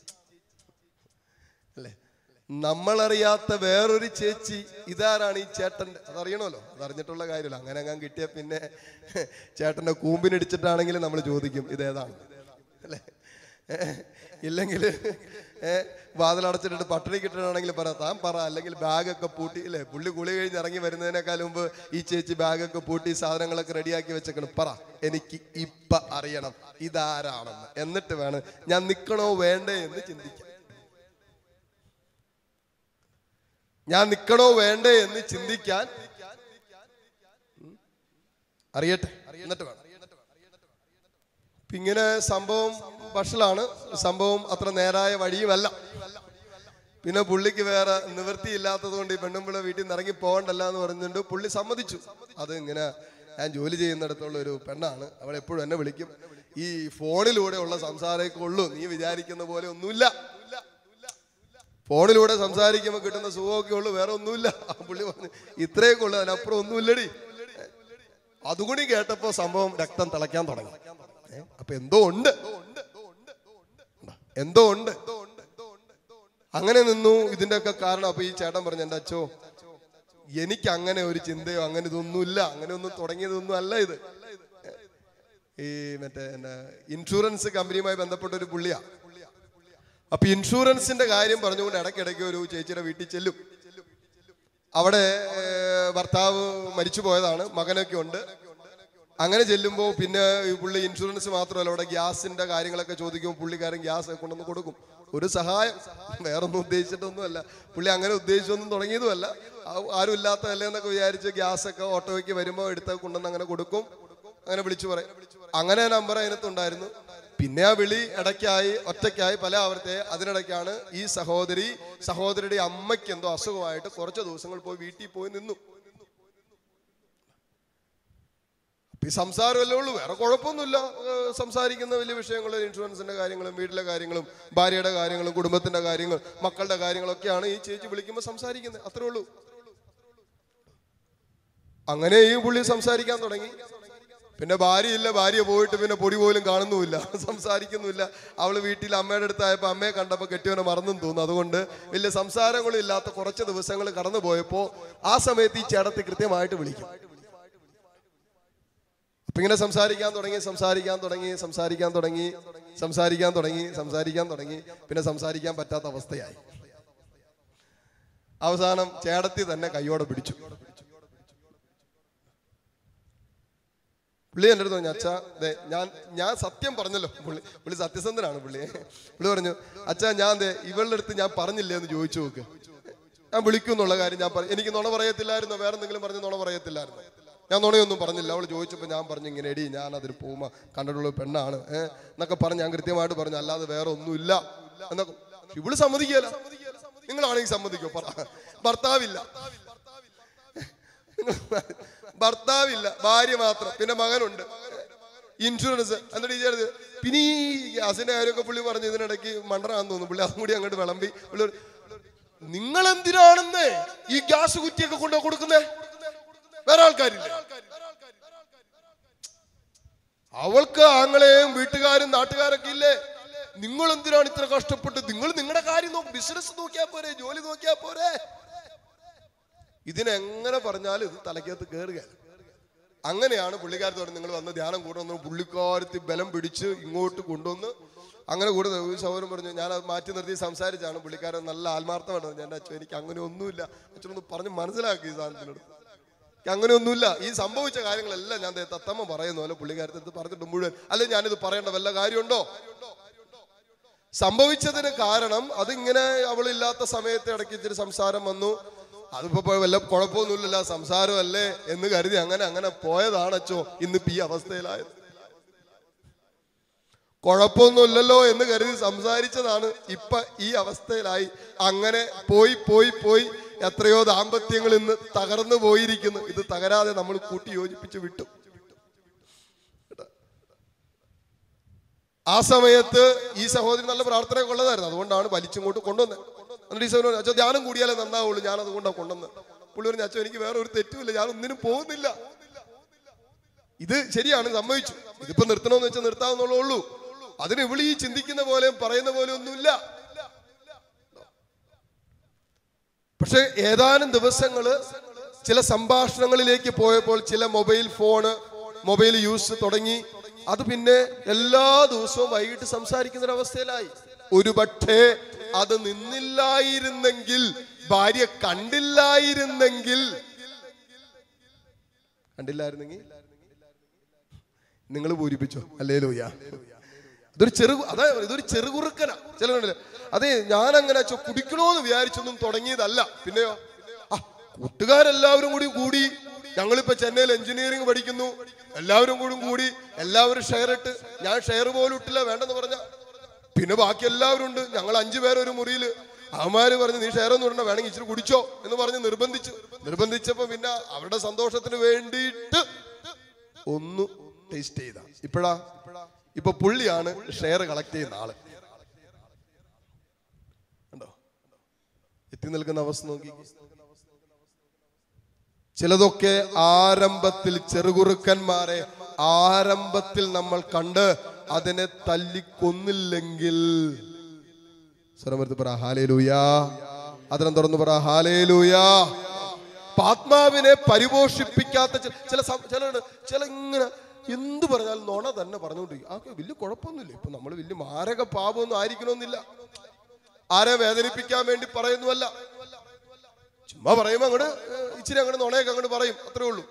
അല്ലേ നമ്മളറിയാത്ത വേറൊരു ചേച്ചി ഇതാരാണ് ഈ ചേട്ടന്റെ അതറിയണമല്ലോ അതറിഞ്ഞിട്ടുള്ള കാര്യമല്ല അങ്ങനെ അങ്ങ് കിട്ടിയ പിന്നെ ചേട്ടന്റെ കൂമ്പിനിടിച്ചിട്ടാണെങ്കിൽ നമ്മൾ ചോദിക്കും ഇതേതാണ് അല്ലേ ഇല്ലെങ്കിൽ വാതിലടച്ചിട്ടിട്ട് പട്ടിണി കിട്ടണമെങ്കിൽ പറ താൻ പറ അല്ലെങ്കിൽ ബാഗൊക്കെ പൂട്ടി അല്ലേ പുള്ളി കുളി കഴിഞ്ഞ് ഇറങ്ങി വരുന്നതിനേക്കാൾ മുമ്പ് ഈ ചേച്ചി ബാഗൊക്കെ പൂട്ടി സാധനങ്ങളൊക്കെ റെഡിയാക്കി വെച്ചേക്കണം പറ എനിക്ക് ഇപ്പൊ അറിയണം ഇതാരാണെന്ന് എന്നിട്ട് വേണം ഞാൻ നിൽക്കണോ വേണ്ടേ എന്ന് ചിന്തിക്കാം ഞാൻ നിൽക്കണോ വേണ്ടേ എന്ന് ചിന്തിക്കാൻ ഉം, അറിയട്ടെ എന്നിട്ട് വേണം ഇപ്പൊ ഇങ്ങനെ സംഭവം വഷളാണ് സംഭവം അത്ര നേരായ വഴിയുമല്ല പിന്നെ പുള്ളിക്ക് വേറെ നിവൃത്തിയില്ലാത്തത് കൊണ്ട് ഈ പെണ്ണുമ്പിള വീട്ടിൽ നിന്ന് ഇറങ്ങി പോകണ്ടല്ല എന്ന് പറഞ്ഞുകൊണ്ട് പുള്ളി സമ്മതിച്ചു അത് ഇങ്ങനെ ഞാൻ ജോലി ചെയ്യുന്നിടത്തുള്ള ഒരു പെണ്ണാണ് അവൾ എപ്പോഴും എന്നെ വിളിക്കും ഈ ഫോണിലൂടെ ഉള്ള സംസാരമൊക്കെ ഉള്ളൂ നീ വിചാരിക്കുന്ന പോലെ ഒന്നുമില്ല ഫോണിലൂടെ സംസാരിക്കുമ്പോൾ കിട്ടുന്ന സുഖമൊക്കെ ഉള്ളൂ വേറെ ഒന്നുമില്ല ആ പുള്ളി പറഞ്ഞു ഇത്രയൊക്കെ ഉള്ളു അതിനപ്പുറം ഒന്നുമില്ലടി അതുകൂടി കേട്ടപ്പോ സംഭവം രക്തം തിളയ്ക്കാൻ തുടങ്ങി ഏ? അപ്പൊ എന്തോ ഉണ്ട് എന്തോ ഉണ്ട് അങ്ങനെ നിന്നു ഇതിന്റെ ഒക്കെ കാരണം അപ്പൊ ഈ ചേട്ടൻ പറഞ്ഞു എന്റെ അച്ഛോ എനിക്ക് അങ്ങനെ ഒരു ചിന്തയോ അങ്ങനെ ഇതൊന്നുമില്ല അങ്ങനെ ഒന്നും തുടങ്ങിയതൊന്നും അല്ല ഇത് ഈ മറ്റേ എന്നാ ഇൻഷുറൻസ് കമ്പനിയുമായി ബന്ധപ്പെട്ട ഒരു പുള്ളിയാ അപ്പൊ ഇൻഷുറൻസിന്റെ കാര്യം പറഞ്ഞുകൊണ്ട് ഇടയ്ക്കിടയ്ക്ക് ഒരു ചേച്ചിയുടെ വീട്ടിൽ ചെല്ലും അവിടെ ഏർ, ഭർത്താവ് മരിച്ചു പോയതാണ് മകനൊക്കെ ഉണ്ട് അങ്ങനെ ചെല്ലുമ്പോൾ പിന്നെ ഈ പുള്ളി ഇൻഷുറൻസ് മാത്രമല്ല അവിടെ ഗ്യാസിന്റെ കാര്യങ്ങളൊക്കെ ചോദിക്കുമ്പോൾ പുള്ളിക്കാരൻ ഗ്യാസ് ഒക്കെ കൊണ്ടുവന്ന് കൊടുക്കും ഒരു സഹായം വേറൊന്നും ഉദ്ദേശിച്ചിട്ടൊന്നുമല്ല പുള്ളി അങ്ങനെ ഉദ്ദേശിച്ചൊന്നും തുടങ്ങിയതുമല്ല ആ- ആരും ഇല്ലാത്തതല്ലേ എന്നൊക്കെ വിചാരിച്ച് ഗ്യാസ് ഒക്കെ ഓട്ടോയ്ക്ക് വരുമ്പോൾ എടുത്ത് കൊണ്ടുവന്ന് അങ്ങനെ കൊടുക്കും അങ്ങനെ വിളിച്ചു പറയും അങ്ങനെ നമ്പർ അതിനകത്തുണ്ടായിരുന്നു പിന്നെ ആ വിളി ഇടയ്ക്കായി ഒറ്റയ്ക്കായി പല ആവർത്തെ അതിനിടയ്ക്കാണ് ഈ സഹോദരി സഹോദരിയുടെ അമ്മയ്ക്ക് എന്തോ അസുഖമായിട്ട് കുറച്ച് ദിവസങ്ങൾ പോയി വീട്ടിൽ പോയി നിന്നു അപ്പൊ ഈ സംസാരമല്ലേ ഉള്ളൂ വേറെ കുഴപ്പമൊന്നുമില്ല ഏഹ് സംസാരിക്കുന്ന വലിയ വിഷയങ്ങൾ ഇൻഷുറൻസിന്റെ കാര്യങ്ങളും വീട്ടിലെ കാര്യങ്ങളും ഭാര്യയുടെ കാര്യങ്ങളും കുടുംബത്തിന്റെ കാര്യങ്ങൾ മക്കളുടെ കാര്യങ്ങളൊക്കെയാണ് ഈ ചേച്ചി വിളിക്കുമ്പോൾ സംസാരിക്കുന്നത് അത്രേ ഉള്ളൂ അങ്ങനെ ഈ പുള്ളി സംസാരിക്കാൻ തുടങ്ങി പിന്നെ ഭാര്യയില്ല ഭാര്യ പോയിട്ട് പിന്നെ പൊടി പോലും കാണുന്നുമില്ല സംസാരിക്കുന്നുമില്ല അവള് വീട്ടിൽ അമ്മയുടെ അടുത്തായപ്പോ അമ്മയെ കണ്ടപ്പോ കെട്ടിയവനെ മറന്നും തോന്നുന്നു അതുകൊണ്ട് വലിയ സംസാരങ്ങളും ഇല്ലാത്ത കുറച്ച് ദിവസങ്ങൾ കടന്നു പോയപ്പോ ആ സമയത്ത് ഈ ചേട്ടത്തി കൃത്യമായിട്ട് വിളിക്കും അപ്പൊ ഇങ്ങനെ സംസാരിക്കാൻ തുടങ്ങി സംസാരിക്കാൻ തുടങ്ങി സംസാരിക്കാൻ തുടങ്ങി സംസാരിക്കാൻ തുടങ്ങി സംസാരിക്കാൻ തുടങ്ങി പിന്നെ സംസാരിക്കാൻ പറ്റാത്ത അവസ്ഥയായി അവസാനം ചേടത്തി തന്നെ കൈയോടെ പിടിച്ചു പുള്ളി എൻ്റെ അടുത്ത് പറഞ്ഞു അച്ഛാ ദേ ഞാൻ ഞാൻ സത്യം പറഞ്ഞല്ലോ പുള്ളി പുള്ളി സത്യസന്ധനാണ് പുള്ളി പുള്ളി പറഞ്ഞു അച്ഛാ ഞാൻ ദേ ഇവളുടെ അടുത്ത് ഞാൻ പറഞ്ഞില്ലേ എന്ന് ചോദിച്ചു നോക്ക് ഞാൻ വിളിക്കും എന്നുള്ള കാര്യം ഞാൻ പറഞ്ഞു എനിക്ക് നുണ പറയത്തില്ലായിരുന്നോ വേറെ എന്തെങ്കിലും പറഞ്ഞ് നുണ പറയത്തില്ലായിരുന്നു ഞാൻ നുണയൊന്നും പറഞ്ഞില്ല അവൾ ചോദിച്ചപ്പോൾ ഞാൻ പറഞ്ഞു ഇങ്ങനെ എടി ഞാൻ അതിന് പോകുമ്പോ കണ്ടിട്ടുള്ള പെണ്ണാണ് ഏഹ് എന്നൊക്കെ പറഞ്ഞ് ഞാൻ കൃത്യമായിട്ട് പറഞ്ഞു അല്ലാതെ വേറെ ഒന്നുമില്ല എന്നൊക്കെ ഇവള് സമ്മതിക്കല നിങ്ങളാണെങ്കിൽ സമ്മതിക്കോ പറ ഭർത്താവില്ല ഭർത്താവില്ല ഭാര്യ മാത്രം പിന്നെ മകനുണ്ട് ഇൻഷുറൻസ് എന്നിട്ട് ഈ ചേർത്ത് പിന്നെ ഈ ഗ്യാസിന്റെ കാര്യമൊക്കെ പുള്ളി പറഞ്ഞു ഇതിനിടയ്ക്ക് മണ്ടറാന്ന് തോന്നുന്നു പുള്ളി അതും കൂടി അങ്ങോട്ട് വിളമ്പി പുള്ളി പറഞ്ഞു, നിങ്ങൾ എന്തിനാണെന്ന് ഈ ഗ്യാസ് കുറ്റിയൊക്കെ കൊണ്ടു കൊടുക്കുന്നേ വേറെ ആൾക്കാരില്ല അവൾക്ക് ആങ്ങളെയും വീട്ടുകാരും നാട്ടുകാരൊക്കെ ഇല്ലേ നിങ്ങൾ എന്തിനാണ് ഇത്ര കഷ്ടപ്പെട്ട് നിങ്ങൾ നിങ്ങളുടെ കാര്യം നോക്കും ബിസിനസ് നോക്കിയാ പോരെ ജോലി നോക്കിയാ പോരെ ഇതിനെങ്ങനെ പറഞ്ഞാലും ഇത് തലക്കകത്ത് കയറുക അങ്ങനെയാണ് പുള്ളിക്കാരത്തോട് നിങ്ങൾ വന്ന് ധ്യാനം കൂടണമെന്ന് പുള്ളിക്കാരത്തി ബലം പിടിച്ച് ഇങ്ങോട്ട് കൊണ്ടുവന്ന് അങ്ങനെ കൂടെ ഒരു സൗകര്യം പറഞ്ഞു ഞാൻ അത് മാറ്റി നിർത്തി സംസാരിച്ചാണ് പുള്ളിക്കാരൻ നല്ല ആത്മാർത്ഥമായിട്ട് പറഞ്ഞു എൻ്റെ അച്ഛൻ എനിക്ക് അങ്ങനെ ഒന്നുമില്ല അച്ഛനൊന്ന് പറഞ്ഞ് മനസ്സിലാക്കി ഈ സാധനത്തിനോട് എനിക്ക് അങ്ങനെ ഒന്നുമില്ല ഈ സംഭവിച്ച കാര്യങ്ങളെല്ലാം ഞാൻ ദേ തത്തമ്മ പറയുന്ന പോലെ പുള്ളിക്കാരത്തെ പറഞ്ഞിട്ട് മുഴുവൻ അല്ലെ ഞാനിത് പറയേണ്ട വല്ല കാര്യമുണ്ടോ സംഭവിച്ചതിന് കാരണം അതിങ്ങനെ അവളില്ലാത്ത സമയത്ത് ഇടയ്ക്ക് ഇച്ചിരി സംസാരം വന്നു അതിപ്പോ പോയി വല്ല കുഴപ്പമൊന്നുമില്ലല്ല സംസാരമല്ലേ എന്ന് കരുതി അങ്ങനെ അങ്ങനെ പോയതാണച്ചോ ഇന്നിപ്പോ ഈ അവസ്ഥയിലായത് കുഴപ്പമൊന്നുമില്ലല്ലോ എന്ന് കരുതി സംസാരിച്ചതാണ് ഇപ്പൊ ഈ അവസ്ഥയിലായി അങ്ങനെ പോയി പോയി പോയി എത്രയോ ദാമ്പത്യങ്ങൾ ഇന്ന് തകർന്നു പോയിരിക്കുന്നു ഇത് തകരാതെ നമ്മൾ കൂട്ടി യോജിപ്പിച്ച് വിട്ടു ആ സമയത്ത് ഈ സഹോദരി നല്ല പ്രാർത്ഥനയൊക്കെ ഉള്ളതായിരുന്നു അതുകൊണ്ടാണ് വലിച്ചിങ്ങോട്ട് കൊണ്ടുവന്നത് എന്നിട്ട് ഈ സഹോദരൻ അച്ഛൻ ധ്യാനം കൂടിയാലേ നന്നാവുള്ളൂ ഞാൻ അതുകൊണ്ടാണ് കൊണ്ടുവന്നത് പുള്ളി പറഞ്ഞു അച്ഛൻ എനിക്ക് വേറെ ഒരു തെറ്റുമില്ല ഞാൻ ഒന്നിനും പോകുന്നില്ല ഇത് ശരിയാണ് സമ്മതിച്ചു ഇതിപ്പോ നിർത്തണമെന്ന് വെച്ചാൽ നിർത്താവുന്നുള്ളൂ ഉള്ളൂ അതിന് ഇവിളി ഈ ചിന്തിക്കുന്ന പോലെയും പറയുന്ന പോലെ ഒന്നുമില്ല പക്ഷെ ഏതാനും ദിവസങ്ങള് ചില സംഭാഷണങ്ങളിലേക്ക് പോയപ്പോൾ ചില മൊബൈൽ ഫോണ് മൊബൈൽ യൂസ് തുടങ്ങി അത് പിന്നെ എല്ലാ ദിവസവും വൈകിട്ട് സംസാരിക്കുന്ന ഒരു അവസ്ഥയിലായി ഒരു പക്ഷേ അത് നിന്നില്ലായിരുന്നെങ്കിൽ ഭാര്യ കണ്ടില്ലായിരുന്നെങ്കിൽ കണ്ടില്ലായിരുന്നെങ്കിൽ നിങ്ങൾ പൂരിപ്പിച്ചോ അല്ലേ ലോയ്യ ഇതൊരു ചെറു അതാ ഇതൊരു ചെറുകുറുക്കനാ ചിലരുണ്ടല്ലേ അതെ ഞാൻ അങ്ങനെ ചോ- കുടിക്കണോന്ന് വിചാരിച്ചൊന്നും തുടങ്ങിയതല്ല പിന്നെയോ ആ കൂട്ടുകാരെല്ലാവരും കൂടി കൂടി ഞങ്ങളിപ്പോ ചെന്നൈയിൽ എഞ്ചിനീയറിംഗ് പഠിക്കുന്നു എല്ലാവരും കൂടി കൂടി എല്ലാവരും ഷെയർ ഇട്ട് ഞാൻ ഷെയർ പോലും ഇട്ടില്ല വേണ്ടെന്ന് പറഞ്ഞ പിന്നെ ബാക്കി എല്ലാവരും ഉണ്ട് ഞങ്ങൾ അഞ്ചു പേര് ഒരു മുറിയിൽ അവന്മാര് പറഞ്ഞു നീ ഷെയർ ഒന്നും ഇടണ്ട വേണമെങ്കിൽ ഇച്ചിരി കുടിച്ചോ എന്ന് പറഞ്ഞ് നിർബന്ധിച്ചു നിർബന്ധിച്ചപ്പോ പിന്നെ അവരുടെ സന്തോഷത്തിന് വേണ്ടിയിട്ട് ഒന്ന് ടേസ്റ്റ് ചെയ്ത ഇപ്പഴാ ഇപ്പൊ പുള്ളിയാണ് ഷെയർ കളക്ട് ചെയ്യുന്ന ആള് കണ്ടോ എത്തി നിൽക്കുന്ന അവസ്ഥ നോക്കി ചിലതൊക്കെ ആരംഭത്തിൽ ചെറുകുറുക്കന്മാരെ ആരംഭത്തിൽ നമ്മൾ കണ്ട് അതിനെ തല്ലിക്കൊന്നില്ലെങ്കിൽ സ്വരമരുത്ത് പറ ഹാലേലൂയാ അതിനെ തുറന്ന് പറ ഹാലേലൂയാ അപ്പൊ ആത്മാവിനെ പരിപോഷിപ്പിക്കാത്ത ചി- ചില സം- ചിലരുണ്ട് ചില ഇങ്ങനെ എന്ത് പറഞ്ഞാലും നുണ തന്നെ പറഞ്ഞുകൊണ്ടിരിക്കും ആ വലിയ കുഴപ്പമൊന്നുമില്ല ഇപ്പൊ നമ്മൾ വലിയ മാരക പാപമൊന്നും ആയിരിക്കണമെന്നില്ല ആരെ വേദനിപ്പിക്കാൻ വേണ്ടി പറയുന്നുവല്ല ചുമ്മാ പറയുമ്പോ അങ്ങോട്ട് ഇച്ചിരി അങ്ങോട്ട് നുണയൊക്കെ അങ്ങോട്ട് പറയും അത്രേ ഉള്ളൂ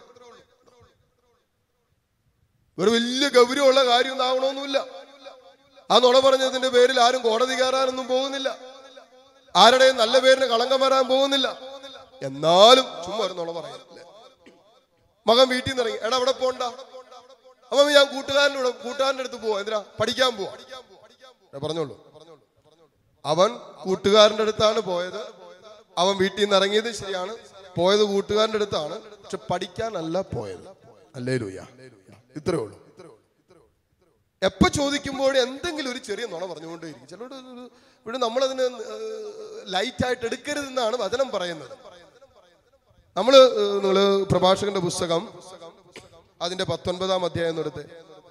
ഒരു വലിയ ഗൗരവമുള്ള കാര്യം ഒന്നും ആവണമെന്നില്ല ആ നുണ പറഞ്ഞതിന്റെ പേരിൽ ആരും കോടതി കയറാനൊന്നും പോകുന്നില്ല ആരുടെയും നല്ല പേരിന് കളങ്കം വരാൻ പോകുന്നില്ല എന്നാലും ചുമ്മാ ഒരു നുണ പറയാം അല്ലേ? മകൻ വീട്ടിൽ നിന്ന് ഇറങ്ങി എടാ അവിടെ പോണ്ട അമ്മ ഞാൻ കൂട്ടുകാരൻ്റെ കൂടെ കൂട്ടുകാരൻ്റെ അടുത്ത് പോവാ എന്തിനാ പഠിക്കാൻ പോവാ ഞാൻ പറഞ്ഞോളൂ അവൻ കൂട്ടുകാരൻ്റെ അടുത്താണ് പോയത് അവൻ വീട്ടിൽ നിന്ന് ഇറങ്ങിയത് ശരിയാണ് പോയത് കൂട്ടുകാരൻ്റെ അടുത്താണ് പക്ഷെ പഠിക്കാനല്ല പോയത് അല്ലേ ലൂയ ഇത്രേ ഉള്ളൂ എപ്പോ ചോദിക്കുമ്പോൾ എന്തെങ്കിലും ഒരു ചെറിയ നുണ പറഞ്ഞുകൊണ്ടേയിരിക്കും ചിലരോട് ഒരു- ഇവിടെ നമ്മളതിന് ലൈറ്റ് ആയിട്ട് എടുക്കരുതെന്നാണ് വചനം പറയുന്നത് നമ്മള് നിങ്ങള് പ്രഭാഷകന്റെ പുസ്തകം അതിന്റെ പത്തൊൻപതാം അധ്യായം എടുത്ത്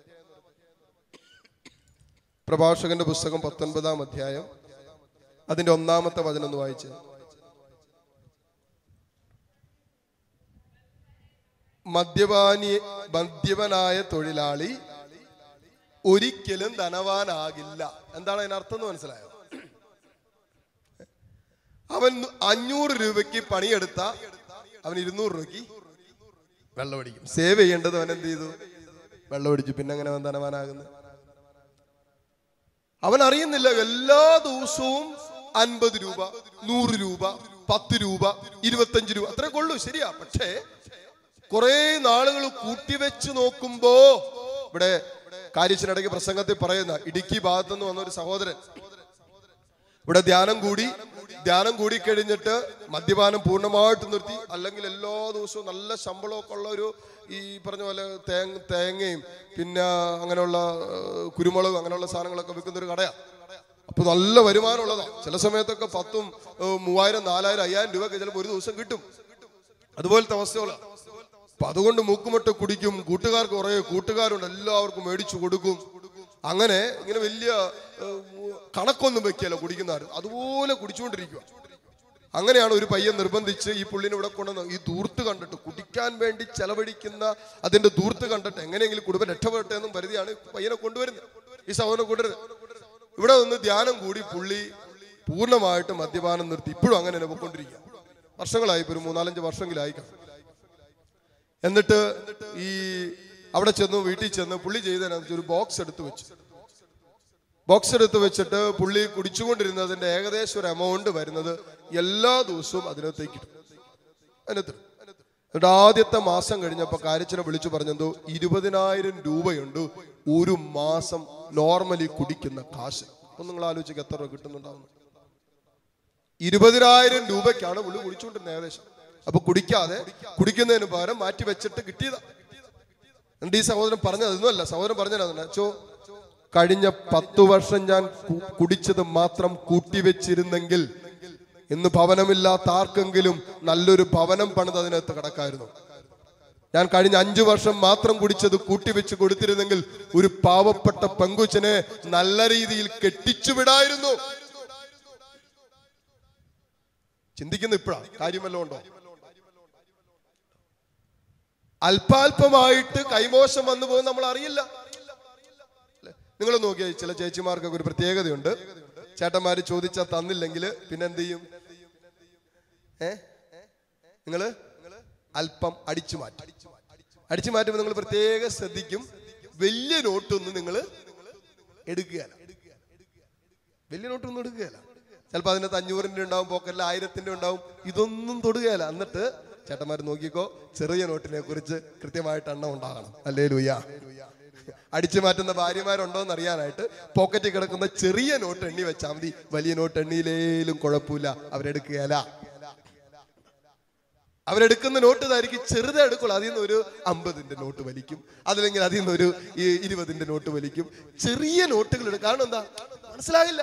പ്രഭാഷകന്റെ പുസ്തകം പത്തൊൻപതാം അധ്യായം അതിന്റെ ഒന്നാമത്തെ വചനം ഒന്ന് വായിച്ച് മദ്യപാനി മദ്യപനായ തൊഴിലാളി ഒരിക്കലും ധനവാനാകില്ല എന്താണ് അതിനർത്ഥം എന്ന് മനസ്സിലായോ അവൻ അഞ്ഞൂറ് രൂപയ്ക്ക് പണിയെടുത്ത അവൻ ഇരുന്നൂറ് രൂപയ്ക്ക് വെള്ളമടിക്കും സേവ് ചെയ്യേണ്ടത് അവൻ എന്ത് ചെയ്തു വെള്ളമടിച്ചു പിന്നെ അങ്ങനെ അവൻ ധനവാനാകുന്നത് അവൻ അറിയുന്നില്ല എല്ലാ ദിവസവും അൻപത് രൂപ നൂറ് രൂപ പത്ത് രൂപ ഇരുപത്തഞ്ച് രൂപ അത്രേ കൊള്ളൂ ശരിയാ പക്ഷേ കുറെ നാളുകൾ കൂട്ടിവെച്ച് നോക്കുമ്പോ ഇവിടെ കാര്യത്തിനിടയ്ക്ക് പ്രസംഗത്തിൽ പറയുന്ന ഇടുക്കി ഭാഗത്തുനിന്ന് വന്ന ഒരു സഹോദരൻ ഇവിടെ ധ്യാനം കൂടി ധ്യാനം കൂടി കഴിഞ്ഞിട്ട് മദ്യപാനം പൂർണ്ണമായിട്ട് നിർത്തി അല്ലെങ്കിൽ എല്ലാ ദിവസവും നല്ല ശമ്പളമൊക്കെ ഉള്ള ഒരു ഈ പറഞ്ഞ പോലെ തേങ്ങ തേങ്ങയും പിന്നെ അങ്ങനെയുള്ള ഏഹ്, കുരുമുളകും അങ്ങനെയുള്ള സാധനങ്ങളൊക്കെ വിൽക്കുന്ന ഒരു കടയാണ് അപ്പൊ നല്ല വരുമാനമുള്ളതാണ് ചില സമയത്തൊക്കെ പത്തും ഏഹ്, മൂവായിരം നാലായിരം അയ്യായിരം രൂപ ഒക്കെ ചിലപ്പോൾ ഒരു ദിവസം കിട്ടും അതുപോലത്തെ അവസ്ഥകളാണ് അപ്പൊ അതുകൊണ്ട് മൂക്കുമുട്ട കുടിക്കും കൂട്ടുകാർക്ക് കുറെ കൂട്ടുകാരുണ്ട് എല്ലാവർക്കും മേടിച്ചു കൊടുക്കും അങ്ങനെ ഇങ്ങനെ വലിയ ഏഹ്, കണക്കൊന്നും വെക്കിയല്ല കുടിക്കുന്നവർ അതുപോലെ കുടിച്ചുകൊണ്ടിരിക്കുക അങ്ങനെയാണ് ഒരു പയ്യൻ നിർബന്ധിച്ച് ഈ പുള്ളിനെ ഇവിടെ കൊണ്ടുവന്ന് ഈ ദൂർത്ത് കണ്ടിട്ട് കുടിക്കാൻ വേണ്ടി ചെലവഴിക്കുന്ന അതിന്റെ ദൂർത്ത് കണ്ടിട്ട് എങ്ങനെയെങ്കിലും കുടുംബം രക്ഷപ്പെടട്ടെ എന്നും കരുതിയാണ് ഈ പയ്യനെ കൊണ്ടുവരുന്നത് ഈ സഹോദരനെ കൊണ്ടുവരുന്നത് ഇവിടെ നിന്ന് ധ്യാനം കൂടി പുള്ളി പൂർണ്ണമായിട്ട് മദ്യപാനം നിർത്തി ഇപ്പോഴും അങ്ങനെ തന്നെ പോയിക്കൊണ്ടിരിക്കുക വർഷങ്ങളായി ഇപ്പൊ ഒരു മൂന്നാലഞ്ച് വർഷമെങ്കിലായി കാണും. എന്നിട്ട് ഈ അവിടെ ചെന്നു വീട്ടിൽ ചെന്ന് പുള്ളി ചെയ്തതിനകത്ത് വെച്ചാൽ ഒരു ബോക്സ് എടുത്ത് വെച്ചു ബോക്സ് എടുത്ത് വെച്ചിട്ട് പുള്ളി കുടിച്ചുകൊണ്ടിരുന്നതിന്റെ ഏകദേശം ഒരു എമൗണ്ട് വരുന്നത് എല്ലാ ദിവസവും അതിനകത്തേക്ക് ഇടും അതിനകത്ത് ഇടും. എന്നിട്ട് ആദ്യത്തെ മാസം കഴിഞ്ഞപ്പോൾ കാര്യച്ചിനെ വിളിച്ചു പറഞ്ഞെന്തോ ഇരുപതിനായിരം രൂപയുണ്ട് ഒരു മാസം നോർമലി കുടിക്കുന്ന കാശ് അപ്പൊ നിങ്ങൾ ആലോചിക്കുക എത്ര രൂപ കിട്ടുന്നുണ്ടാവുന്നു ഇരുപതിനായിരം രൂപയ്ക്കാണ് പുള്ളി കുടിച്ചുകൊണ്ടിരുന്നത് ഏകദേശം അപ്പൊ കുടിക്കാതെ കുടിക്കുന്നതിന് പകരം മാറ്റി വെച്ചിട്ട് കിട്ടിയതാ എന്നിട്ട് ഈ സഹോദരൻ പറഞ്ഞത് അതൊന്നുമല്ല സഹോദരൻ പറഞ്ഞതാണ് അച്ചോ കഴിഞ്ഞ പത്തു വർഷം ഞാൻ കു- കുടിച്ചത് മാത്രം കൂട്ടിവെച്ചിരുന്നെങ്കിൽ ഇന്ന് ഭവനമില്ലാത്ത ആർക്കെങ്കിലും നല്ലൊരു ഭവനം പണിത് അതിനകത്ത് കിടക്കായിരുന്നു ഞാൻ കഴിഞ്ഞ അഞ്ചു വർഷം മാത്രം കുടിച്ചത് കൂട്ടിവെച്ച് കൊടുത്തിരുന്നെങ്കിൽ ഒരു പാവപ്പെട്ട പെങ്കുച്ചനെ നല്ല രീതിയിൽ കെട്ടിച്ചു വിടായിരുന്നു ചിന്തിക്കുന്ന ഇപ്പഴാ കാര്യമല്ലോ ഉണ്ടോ അല്പാൽപമായിട്ട് കൈമോശം വന്നു പോകുന്ന നമ്മൾ അറിയില്ല നിങ്ങൾ നോക്കിയാൽ ചില ചേച്ചിമാർക്കൊക്കെ ഒരു പ്രത്യേകതയുണ്ട് ചേട്ടന്മാര് ചോദിച്ചാൽ തന്നില്ലെങ്കിൽ പിന്നെ എന്ത് ചെയ്യും ഏ നിങ്ങള് അല്പം അടിച്ചു മാറ്റും അടിച്ചു മാറ്റുമ്പോൾ നിങ്ങൾ പ്രത്യേകം ശ്രദ്ധിക്കും വലിയ നോട്ടൊന്നും നിങ്ങൾ എടുക്കുകയല്ല വലിയ നോട്ടൊന്നും എടുക്കുകയല്ല ചിലപ്പോൾ അതിനകത്ത് അഞ്ഞൂറിന്റെ ഉണ്ടാവും പോക്കറ്റിൽ ആയിരത്തിന്റെ ഉണ്ടാവും ഇതൊന്നും തൊടുകയല്ല എന്നിട്ട് ചേട്ടന്മാർ നോക്കിക്കോ ചെറിയ നോട്ടിനെ കുറിച്ച് കൃത്യമായിട്ട് എണ്ണം ഉണ്ടാകണം അല്ലേ ലൂയ അടിച്ചു മാറ്റുന്ന ഭാര്യമാരുണ്ടോ എന്ന് അറിയാനായിട്ട് പോക്കറ്റിൽ കിടക്കുന്ന ചെറിയ നോട്ട് എണ്ണി വെച്ചാൽ മതി വലിയ നോട്ട് എണ്ണിയിലേലും കുഴപ്പമില്ല അവരെടുക്കുകയല്ല അവരെടുക്കുന്ന നോട്ട് ഇതായിരിക്കും ചെറുതേ എടുക്കുള്ളൂ അതിൽ നിന്ന് ഒരു അമ്പതിന്റെ നോട്ട് വലിക്കും അതിലെങ്കിൽ അതിൽ നിന്ന് ഒരു ഈ ഇരുപതിന്റെ നോട്ട് വലിക്കും ചെറിയ നോട്ടുകൾ എടുക്കും കാരണം എന്താ മനസ്സിലാകില്ല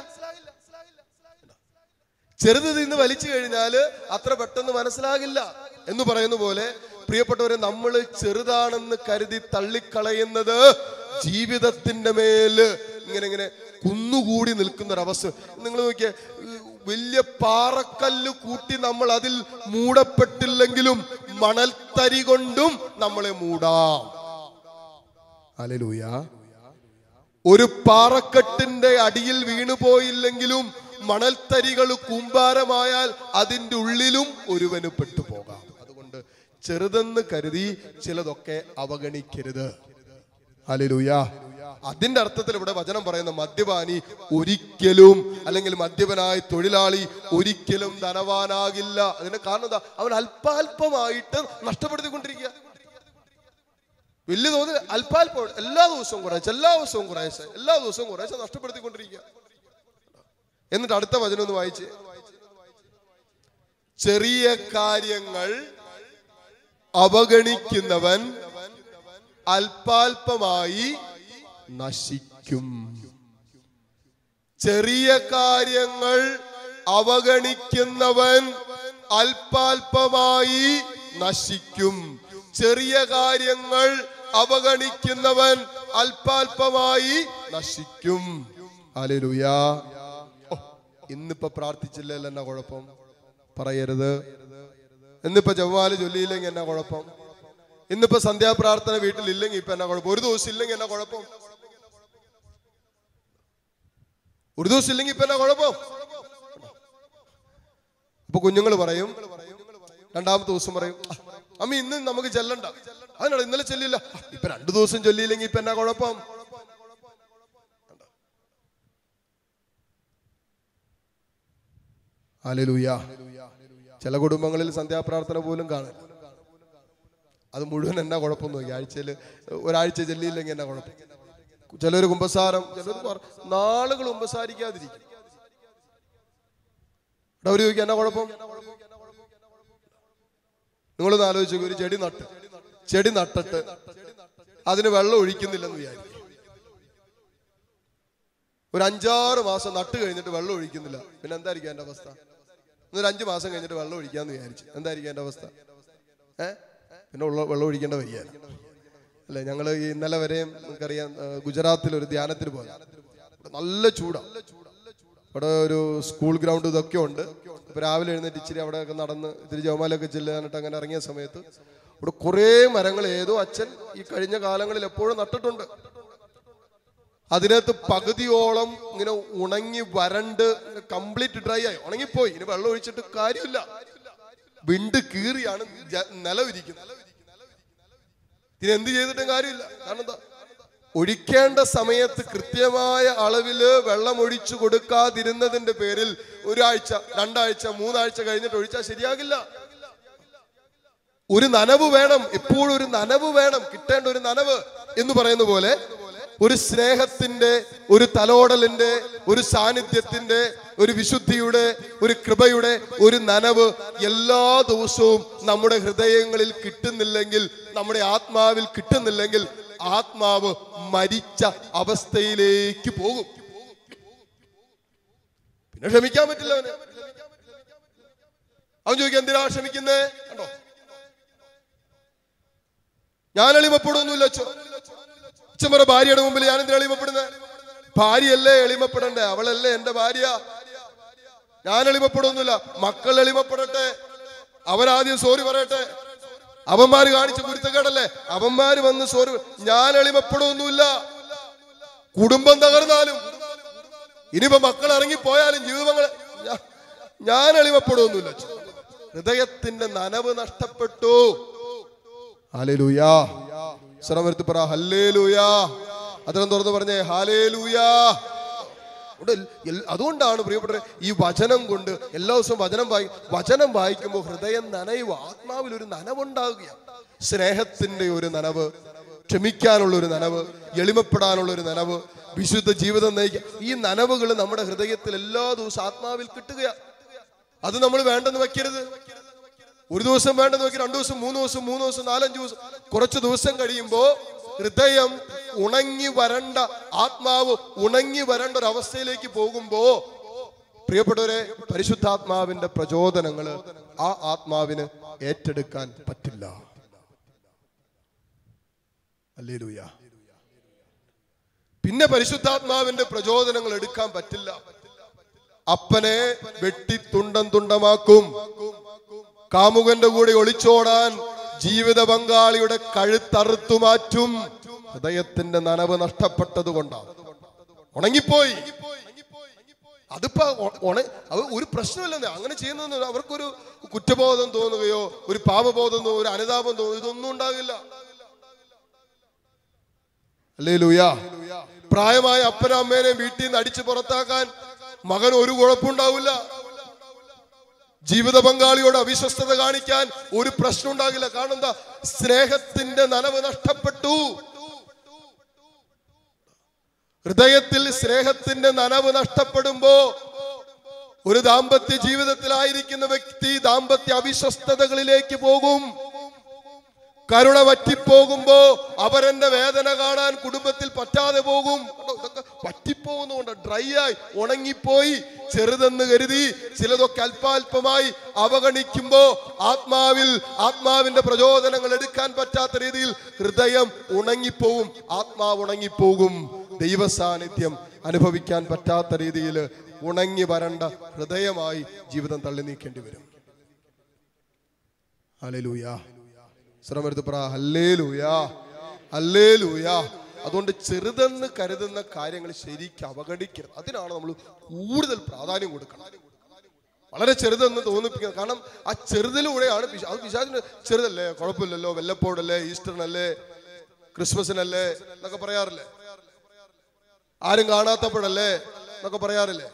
ചെറുത് നിന്ന് വലിച്ചു കഴിഞ്ഞാല് അത്ര പെട്ടെന്ന് മനസ്സിലാകില്ല എന്ന് പറയുന്ന പോലെ പ്രിയപ്പെട്ടവരെ നമ്മൾ ചെറുതാണെന്ന് കരുതി തള്ളിക്കളയുന്നത് ജീവിതത്തിന്റെ മേല് ഇങ്ങനെ ഇങ്ങനെ കുന്നുകൂടി നിൽക്കുന്ന ഒരവസ്ഥ നിങ്ങൾ നോക്കിയേ ഈ വലിയ പാറക്കല്ല് കൂട്ടി നമ്മൾ അതിൽ മൂടപ്പെട്ടില്ലെങ്കിലും മണൽത്തരി കൊണ്ടും നമ്മളെ മൂടാം അലലൂയ ഒരു പാറക്കെട്ടിന്റെ അടിയിൽ വീണുപോയില്ലെങ്കിലും മണൽത്തരികൾ കൂമ്പാരമായാൽ അതിൻ്റെ ഉള്ളിലും ഒരുവന് പെട്ടുപോകാം അതുകൊണ്ട് ചെറുതെന്ന് കരുതി ചിലതൊക്കെ അവഗണിക്കരുത് ഹല്ലേലൂയ അതിന്റെ അർത്ഥത്തിൽ ഇവിടെ വചനം പറയുന്ന മദ്യപാനി ഒരിക്കലും അല്ലെങ്കിൽ മദ്യപനായ തൊഴിലാളി ഒരിക്കലും ധനവാനാകില്ല അതിന്റെ കാരണം എന്താ അവൻ അല്പാൽപമായിട്ട് നഷ്ടപ്പെടുത്തിക്കൊണ്ടിരിക്കുക വലിയ തോതിൽ അല്പാൽപ്പം എല്ലാ ദിവസവും കുറേശ്ശെ എല്ലാ ദിവസവും കുറേശ്ശെ എല്ലാ ദിവസവും കുറേശ്ശെ നഷ്ടപ്പെടുത്തിക്കൊണ്ടിരിക്കുക എന്നിട്ട് അടുത്ത വചനം ഒന്ന് വായിച്ച് ചെറിയ കാര്യങ്ങൾ അവഗണിക്കുന്നവൻ അല്പാൽപമായി നശിക്കും ചെറിയ കാര്യങ്ങൾ അവഗണിക്കുന്നവൻ അല്പാൽപമായി നശിക്കും ചെറിയ കാര്യങ്ങൾ അവഗണിക്കുന്നവൻ അല്പാൽപമായി നശിക്കും അലലുയാ ഇന്നിപ്പോ പ്രാർത്ഥിച്ചില്ലല്ലോ എന്നാ കുഴപ്പം പറയരുത് ഇന്നിപ്പോ ജവ്വാല് ചൊല്ലിയില്ലെങ്കിൽ എന്നാ കുഴപ്പം ഇന്നിപ്പോ സന്ധ്യാപ്രാർത്ഥന വീട്ടിൽ ഇല്ലെങ്കിൽ ഇപ്പൊ എന്നാ കുഴപ്പം ഒരു ദിവസം ഇല്ലെങ്കിൽ എന്നാ കുഴപ്പം ഒരു ദിവസം ഇല്ലെങ്കിൽ ഇപ്പൊ എന്നാ കുഴപ്പം ഇപ്പൊ കുഞ്ഞുങ്ങൾ പറയും രണ്ടാമത്തെ ദിവസം പറയും "ആ, അമ്മ ഇന്ന് നമുക്ക് ചെല്ലണ്ട അതിനാണ് ഇന്നലെ ചെല്ലില്ല "ആ, ഇപ്പൊ രണ്ടു ദിവസം ചൊല്ലിയില്ലെങ്കിൽ ഇപ്പൊ എന്നാ കുഴപ്പം ഹല്ലേലൂയ ചില കുടുംബങ്ങളിൽ സന്ധ്യാപ്രാർത്ഥന പോലും കാണില്ല അത് മുഴുവൻ എന്നാ കുഴപ്പം നോക്കി ആഴ്ചയിൽ ഒരാഴ്ച ചെല്ലിയില്ലെങ്കിൽ എന്നാ കുഴപ്പം ചിലർ കുമ്പസാരം ചിലർ നാളുകൾ കുമ്പസാരിക്കാതിരിക്കും അവർ ചോദിക്കുക എന്നാ കുഴപ്പം നിങ്ങളൊന്ന് ആലോചിച്ചു ഒരു ചെടി നട്ട് ചെടി നട്ടിട്ട് അതിന് വെള്ളം ഒഴിക്കുന്നില്ലെന്ന് വിചാരിക്കും ഒരു അഞ്ചാറ് മാസം നട്ട് കഴിഞ്ഞിട്ട് വെള്ളം ഒഴിക്കുന്നില്ല പിന്നെ എന്തായിരിക്കും എന്റെ അവസ്ഥ ഒരു അഞ്ചു മാസം കഴിഞ്ഞിട്ട് വെള്ളം ഒഴിക്കാന്ന് വിചാരിച്ചു എന്തായിരിക്കും എന്റെ അവസ്ഥ ഏ പിന്നെ ഉള്ള വെള്ളം ഒഴിക്കേണ്ട വരികയാണ് അല്ലെ ഞങ്ങൾ ഈ ഇന്നലെ വരെയും നമുക്കറിയാം ആ, ഗുജറാത്തിൽ ഒരു ധ്യാനത്തിന് പോയി അവിടെ നല്ല ചൂടാ അവിടെ ഒരു സ്കൂൾ ഗ്രൗണ്ട് ഇതൊക്കെ ഉണ്ട് അപ്പൊ രാവിലെ എഴുന്നേറ്റ് ഇച്ചിരി അവിടെ ഒക്കെ നടന്ന് ഇത്തിരി ജവമാലൊക്കെ ചെല്ലാനിട്ട് അങ്ങനെ ഇറങ്ങിയ സമയത്ത് ഇവിടെ കുറേ മരങ്ങൾ ഏതോ അച്ഛൻ ഈ കഴിഞ്ഞ കാലങ്ങളിൽ എപ്പോഴും നട്ടിട്ടുണ്ട് അതിനകത്ത് പകുതിയോളം ഇങ്ങനെ ഉണങ്ങി വരണ്ട് കംപ്ലീറ്റ് ഡ്രൈ ആയി ഉണങ്ങിപ്പോയി ഇനി വെള്ളം ഒഴിച്ചിട്ട് കാര്യമില്ല വിണ്ട് കീറിയാണ് ജ- നിലവിരിക്കുന്നത് ഇതിന് എന്ത് ചെയ്തിട്ടും കാര്യമില്ല കാരണം എന്താ ഒഴിക്കേണ്ട സമയത്ത് കൃത്യമായ അളവില് വെള്ളം ഒഴിച്ചു കൊടുക്കാതിരുന്നതിന്റെ പേരിൽ ഒരാഴ്ച രണ്ടാഴ്ച മൂന്നാഴ്ച കഴിഞ്ഞിട്ട് ഒഴിച്ചാൽ ശരിയാകില്ല ഒരു നനവ് വേണം എപ്പോഴും ഒരു നനവ് വേണം കിട്ടേണ്ട ഒരു നനവ് എന്ന് പറയുന്ന പോലെ ഒരു സ്നേഹത്തിന്റെ ഒരു തലോടലിന്റെ ഒരു സാന്നിധ്യത്തിന്റെ ഒരു വിശുദ്ധിയുടെ ഒരു കൃപയുടെ ഒരു നനവ് എല്ലാ ദിവസവും നമ്മുടെ ഹൃദയങ്ങളിൽ കിട്ടുന്നില്ലെങ്കിൽ നമ്മുടെ ആത്മാവിൽ കിട്ടുന്നില്ലെങ്കിൽ ആത്മാവ് മരിച്ച അവസ്ഥയിലേക്ക് പോകും പിന്നെ ക്ഷമിക്കാൻ പറ്റില്ല അവന് അവൻ ചോദിക്കുക എന്തിനാ ക്ഷമിക്കുന്നേ കണ്ടോ ഞാൻ എളിമപ്പെടുന്നില്ല അച്ഛോ അച്ഛൻ പറ ഭാര്യയുടെ മുമ്പിൽ ഞാൻ എന്തിനാ എളിമപ്പെടുന്നത് ഭാര്യയല്ലേ എളിമപ്പെടണ്ടേ അവളല്ലേ എന്റെ ഭാര്യ ഞാൻ എളിമപ്പെടുന്നില്ല മക്കൾ എളിമപ്പെടട്ടെ അവരാദ്യം സോറി പറയട്ടെ അവന്മാര് കാണിച്ച കുരുത്തക്കേടല്ലേ അവന്മാര് വന്ന് സോറി ഞാൻ എളിമപ്പെടുന്നില്ല കുടുംബം തകർന്നാലും ഇനിയിപ്പോ മക്കൾ ഇറങ്ങിപ്പോയാലും ജീവിതങ്ങൾ ഞാ- ഞാൻ എളിമപ്പെടുന്നില്ല ഹൃദയത്തിന്റെ നനവ് നഷ്ടപ്പെട്ടു ഹാലേലൂയാ ശ്രമരുത്തി പറ ഹല്ലേലൂയാ അതിനും തുറന്ന് പറഞ്ഞേ ഹാലേലൂയാ ഇവിടെ എൽ- അതുകൊണ്ടാണ് പ്രിയപ്പെട്ട ഈ വചനം കൊണ്ട് എല്ലാ ദിവസവും വചനം വായി വചനം വായിക്കുമ്പോൾ ഹൃദയം നനയുക ആത്മാവിൽ ഒരു നനവുണ്ടാകുകയാണ് സ്നേഹത്തിന്റെ ഒരു നനവ് ക്ഷമിക്കാനുള്ള ഒരു നനവ് എളിമപ്പെടാനുള്ള ഒരു നനവ് വിശുദ്ധ ജീവിതം നയിക്കുക ഈ നനവുകൾ നമ്മുടെ ഹൃദയത്തിൽ എല്ലാ ദിവസവും ആത്മാവിൽ കിട്ടുകയാണ് അത് നമ്മൾ വേണ്ടെന്ന് വെക്കരുത് ഒരു ദിവസം വേണ്ടെന്ന് വെക്കി രണ്ടു ദിവസം മൂന്ന് ദിവസം മൂന്ന് ദിവസം നാലഞ്ച് ദിവസം കുറച്ച് ദിവസം കഴിയുമ്പോ ഹൃദയം ഉണങ്ങി വരണ്ട ആത്മാവ് ഉണങ്ങി വരേണ്ട ഒരു അവസ്ഥയിലേക്ക് പോകുമ്പോ പ്രിയപ്പെട്ടവരെ പരിശുദ്ധാത്മാവിന്റെ പ്രചോദനങ്ങള് ആ ആത്മാവിന് ഏറ്റെടുക്കാൻ പറ്റില്ല അല്ലേലൂയ പിന്നെ പരിശുദ്ധാത്മാവിന്റെ പ്രചോദനങ്ങൾ എടുക്കാൻ പറ്റില്ല അപ്പനെ വെട്ടി തുണ്ടം തുണ്ടമാക്കും കാമുകന്റെ കൂടെ ഒളിച്ചോടാൻ ജീവിത പങ്കാളിയുടെ കഴുത്തറുത്തു മാറ്റും ഹൃദയത്തിന്റെ നനവ് നഷ്ടപ്പെട്ടത് കൊണ്ടാണ് ഉണങ്ങിപ്പോയി അതിപ്പോ ഒ- ഉണ അത് ഒരു പ്രശ്നമില്ലെന്നേ അങ്ങനെ ചെയ്യുന്ന അവർക്കൊരു കുറ്റബോധം തോന്നുകയോ ഒരു പാപബോധം തോന്നുകയോ ഒരു അനുതാപം തോന്നുകയോ ഇതൊന്നും ഉണ്ടാകില്ല അല്ലേ ലൂയ പ്രായമായ അപ്പനും അമ്മേനെ വീട്ടിൽ നിന്ന് അടിച്ചു പുറത്താക്കാൻ മകൻ ഒരു കുഴപ്പമുണ്ടാവില്ല ജീവിത പങ്കാളിയോട് അവിശ്വസ്തത കാണിക്കാൻ ഒരു പ്രശ്നം ഉണ്ടാകില്ല കാരണം എന്താ സ്നേഹത്തിന്റെ നനവ് നഷ്ടപ്പെട്ടു ഹൃദയത്തിൽ സ്നേഹത്തിന്റെ നനവ് നഷ്ടപ്പെടുമ്പോ ഒരു ദാമ്പത്യ ജീവിതത്തിലായിരിക്കുന്ന വ്യക്തി ദാമ്പത്യ അവിശ്വസ്തതകളിലേക്ക് പോകും കരുണ വറ്റിപ്പോകുമ്പോ അവരെന്റെ വേദന കാണാൻ കുടുംബത്തിൽ പറ്റാതെ പോകും കണ്ടോ, ഇതൊക്കെ വറ്റിപ്പോകുന്നുണ്ട് ഡ്രൈ ആയി ഉണങ്ങിപ്പോയി ചെറുതെന്ന് കരുതി ചിലതൊക്കെ അല്പാൽപമായി അവഗണിക്കുമ്പോ ആത്മാവിൽ ആത്മാവിന്റെ പ്രചോദനങ്ങൾ എടുക്കാൻ പറ്റാത്ത രീതിയിൽ ഹൃദയം ഉണങ്ങിപ്പോവും ആത്മാവ് ഉണങ്ങിപ്പോകും ദൈവ സാന്നിധ്യം അനുഭവിക്കാൻ പറ്റാത്ത രീതിയിൽ ഉണങ്ങി വരണ്ട ഹൃദയമായി ജീവിതം തള്ളി നീക്കേണ്ടി വരും ഹല്ലേലൂയ ശ്രമെടുത്ത് പറ ഹല്ലേലൂയ ഹല്ലേലൂയ അതുകൊണ്ട് ചെറുതെന്ന് കരുതുന്ന കാര്യങ്ങൾ ശരിക്കും അവഗണിക്കരുത് അതിനാണ് നമ്മൾ കൂടുതൽ പ്രാധാന്യം കൊടുക്കണം വളരെ ചെറുതെന്ന് തോന്നിപ്പിക്കുന്നത് കാരണം ആ ചെറുതിലൂടെയാണ് പിശാ- അത് പിശാചിന് ചെറുതല്ലേ കുഴപ്പമില്ലല്ലോ വെല്ലപ്പോഴല്ലേ ഈസ്റ്ററിനല്ലേ ക്രിസ്മസിനല്ലേ എന്നൊക്കെ പറയാറില്ലേ ആരും കാണാത്തപ്പോഴല്ലേ എന്നൊക്കെ പറയാറില്ലേ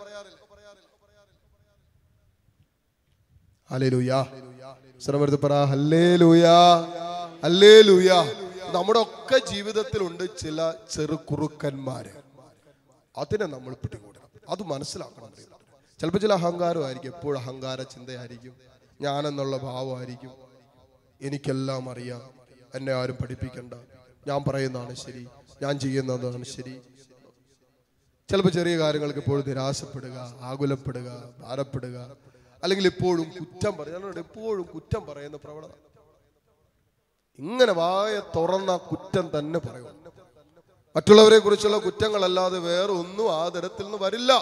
ഹല്ലേലൂയ ശ്രമത്തിൽ പറ ഹല്ലേലൂയ ഹല്ലേലൂയ നമ്മുടെ ഒക്കെ ജീവിതത്തിലുണ്ട് ചില ചെറുകുറുക്കന്മാര് അതിനെ നമ്മൾ പിടികൂടണം അത് മനസ്സിലാക്കണം ചിലപ്പോൾ ചില അഹങ്കാരമായിരിക്കും എപ്പോഴും അഹങ്കാര ചിന്തയായിരിക്കും ഞാനെന്നുള്ള ഭാവമായിരിക്കും എനിക്കെല്ലാം അറിയാം എന്നെ ആരും പഠിപ്പിക്കണ്ട ഞാൻ പറയുന്നതാണ് ശരി ഞാൻ ചെയ്യുന്നതാണ് ശരി ചിലപ്പോൾ ചെറിയ കാര്യങ്ങൾക്ക് എപ്പോഴും നിരാശപ്പെടുക ആകുലപ്പെടുക ഭാരപ്പെടുക അല്ലെങ്കിൽ എപ്പോഴും കുറ്റം പറയുക എപ്പോഴും കുറ്റം പറയുന്ന പ്രവണത ഇങ്ങനെ വായ തുറന്ന കുറ്റം തന്നെ പറയും മറ്റുള്ളവരെ കുറിച്ചുള്ള കുറ്റങ്ങളല്ലാതെ വേറെ ഒന്നും ആ തരത്തിൽ നിന്ന് വരില്ല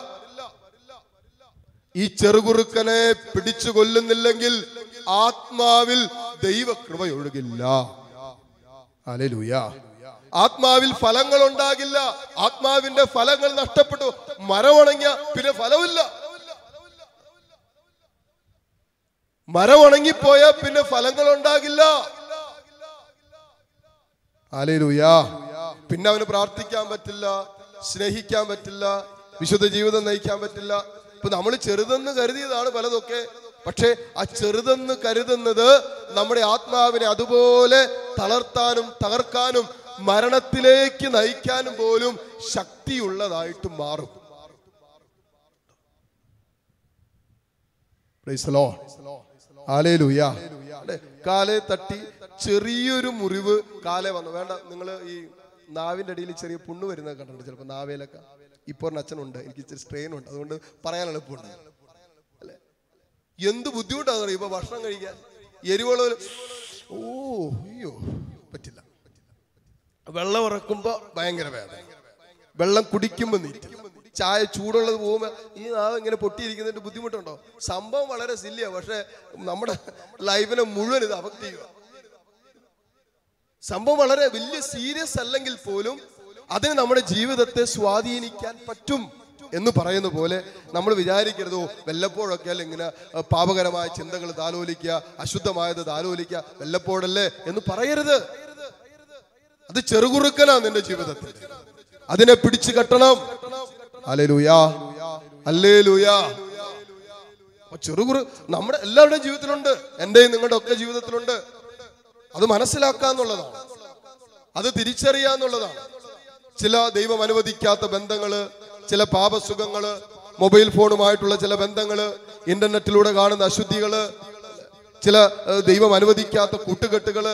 ഈ ചെറുകുറുക്കനെ പിടിച്ചു കൊല്ലുന്നില്ലെങ്കിൽ ആത്മാവിൽ ദൈവകൃപ ഒഴുകില്ല ഹല്ലേലൂയ ആത്മാവിൽ ഫലങ്ങൾ ഉണ്ടാകില്ല ആത്മാവിന്റെ ഫലങ്ങൾ നഷ്ടപ്പെട്ടു മരം ഉണങ്ങിയ പിന്നെ ഫലമില്ല മരം ഉണങ്ങിപ്പോയ പിന്നെ ഫലങ്ങൾ ഉണ്ടാകില്ല ഹല്ലേലൂയ പിന്നെ അവന് പ്രാർത്ഥിക്കാൻ പറ്റില്ല സ്നേഹിക്കാൻ പറ്റില്ല വിശുദ്ധ ജീവിതം നയിക്കാൻ പറ്റില്ല ഇപ്പൊ നമ്മൾ ചെറുതെന്ന് കരുതിയതാണ് പലതൊക്കെ പക്ഷേ ആ ചെറുതെന്ന് കരുതുന്നത് നമ്മുടെ ആത്മാവിനെ അതുപോലെ തളർത്താനും തകർക്കാനും മരണത്തിലേക്ക് നയിക്കാനും പോലും ശക്തിയുള്ളതായിട്ട് മാറും Praise the Lord. Hallelujah. അല്ലേ? കാലെ തട്ടി ചെറിയൊരു മുറിവ് കാലെ വന്നു വേണ്ട നിങ്ങൾ ഈ നാവിന്റെ അടിയിൽ ചെറിയ പുണ്ണ് വരുന്നത് കണ്ടിട്ടുണ്ട് ചിലപ്പോൾ നാവേലൊക്കെ ഇപ്പോൾ ഒരു അച്ഛനുണ്ട് എനിക്ക് ഇച്ചിരി സ്ട്രെയിൻ ഉണ്ട് അതുകൊണ്ട് പറയാൻ എളുപ്പമുണ്ട് അല്ലേ എന്ത് ബുദ്ധിമുട്ടാണെന്ന് ഇപ്പൊ ഭക്ഷണം കഴിക്കാൻ എരിവുള്ള ഓ അയ്യോ പറ്റില്ല വെള്ളം ഇറക്കുമ്പോ ഭയങ്കര വേദന വെള്ളം കുടിക്കുമ്പോ നീറ്റ് ചായ ചൂടുള്ളത് പോകുമ്പോ ഈ നാവ് ഇങ്ങനെ പൊട്ടിയിരിക്കുന്നതിന്റെ ബുദ്ധിമുട്ടുണ്ടോ സംഭവം വളരെ സില്ലിയ പക്ഷെ നമ്മുടെ ലൈഫിനെ മുഴുവൻ ഇത് അഫക്ട് ചെയ്യുക സംഭവം വളരെ വലിയ സീരിയസ് അല്ലെങ്കിൽ പോലും അതിന് നമ്മുടെ ജീവിതത്തെ സ്വാധീനിക്കാൻ പറ്റും എന്ന് പറയുന്ന പോലെ നമ്മൾ വിചാരിക്കരുതോ വല്ലപ്പോഴൊക്കെ അല്ല ഇങ്ങനെ അഹ്, പാപകരമായ ചിന്തകൾ താലോലിക്കുക അശുദ്ധമായത് താലോലിക്കുക വല്ലപ്പോഴല്ലേ എന്ന് പറയരുത് അത് ചെറുകുറുക്കനാ നിന്റെ ജീവിതത്തിൽ അതിനെ പിടിച്ചു കെട്ടണം അല്ലേലൂയാ അല്ലേലൂയാ അപ്പൊ ചെറുകുറു നമ്മുടെ എല്ലാവരുടെയും ജീവിതത്തിലുണ്ട് എന്റെയും നിങ്ങളുടെ ഒക്കെ ജീവിതത്തിലുണ്ട് അത് മനസ്സിലാക്കാന്നുള്ളതാണ് അത് തിരിച്ചറിയാന്നുള്ളതാണ് ചില ദൈവം അനുവദിക്കാത്ത ബന്ധങ്ങള് ചില പാപസുഖങ്ങള് മൊബൈൽ ഫോണുമായിട്ടുള്ള ചില ബന്ധങ്ങള് ഇന്റർനെറ്റിലൂടെ കാണുന്ന അശുദ്ധികള് ചില ഏഹ്, ദൈവം അനുവദിക്കാത്ത കൂട്ടുകെട്ടുകള്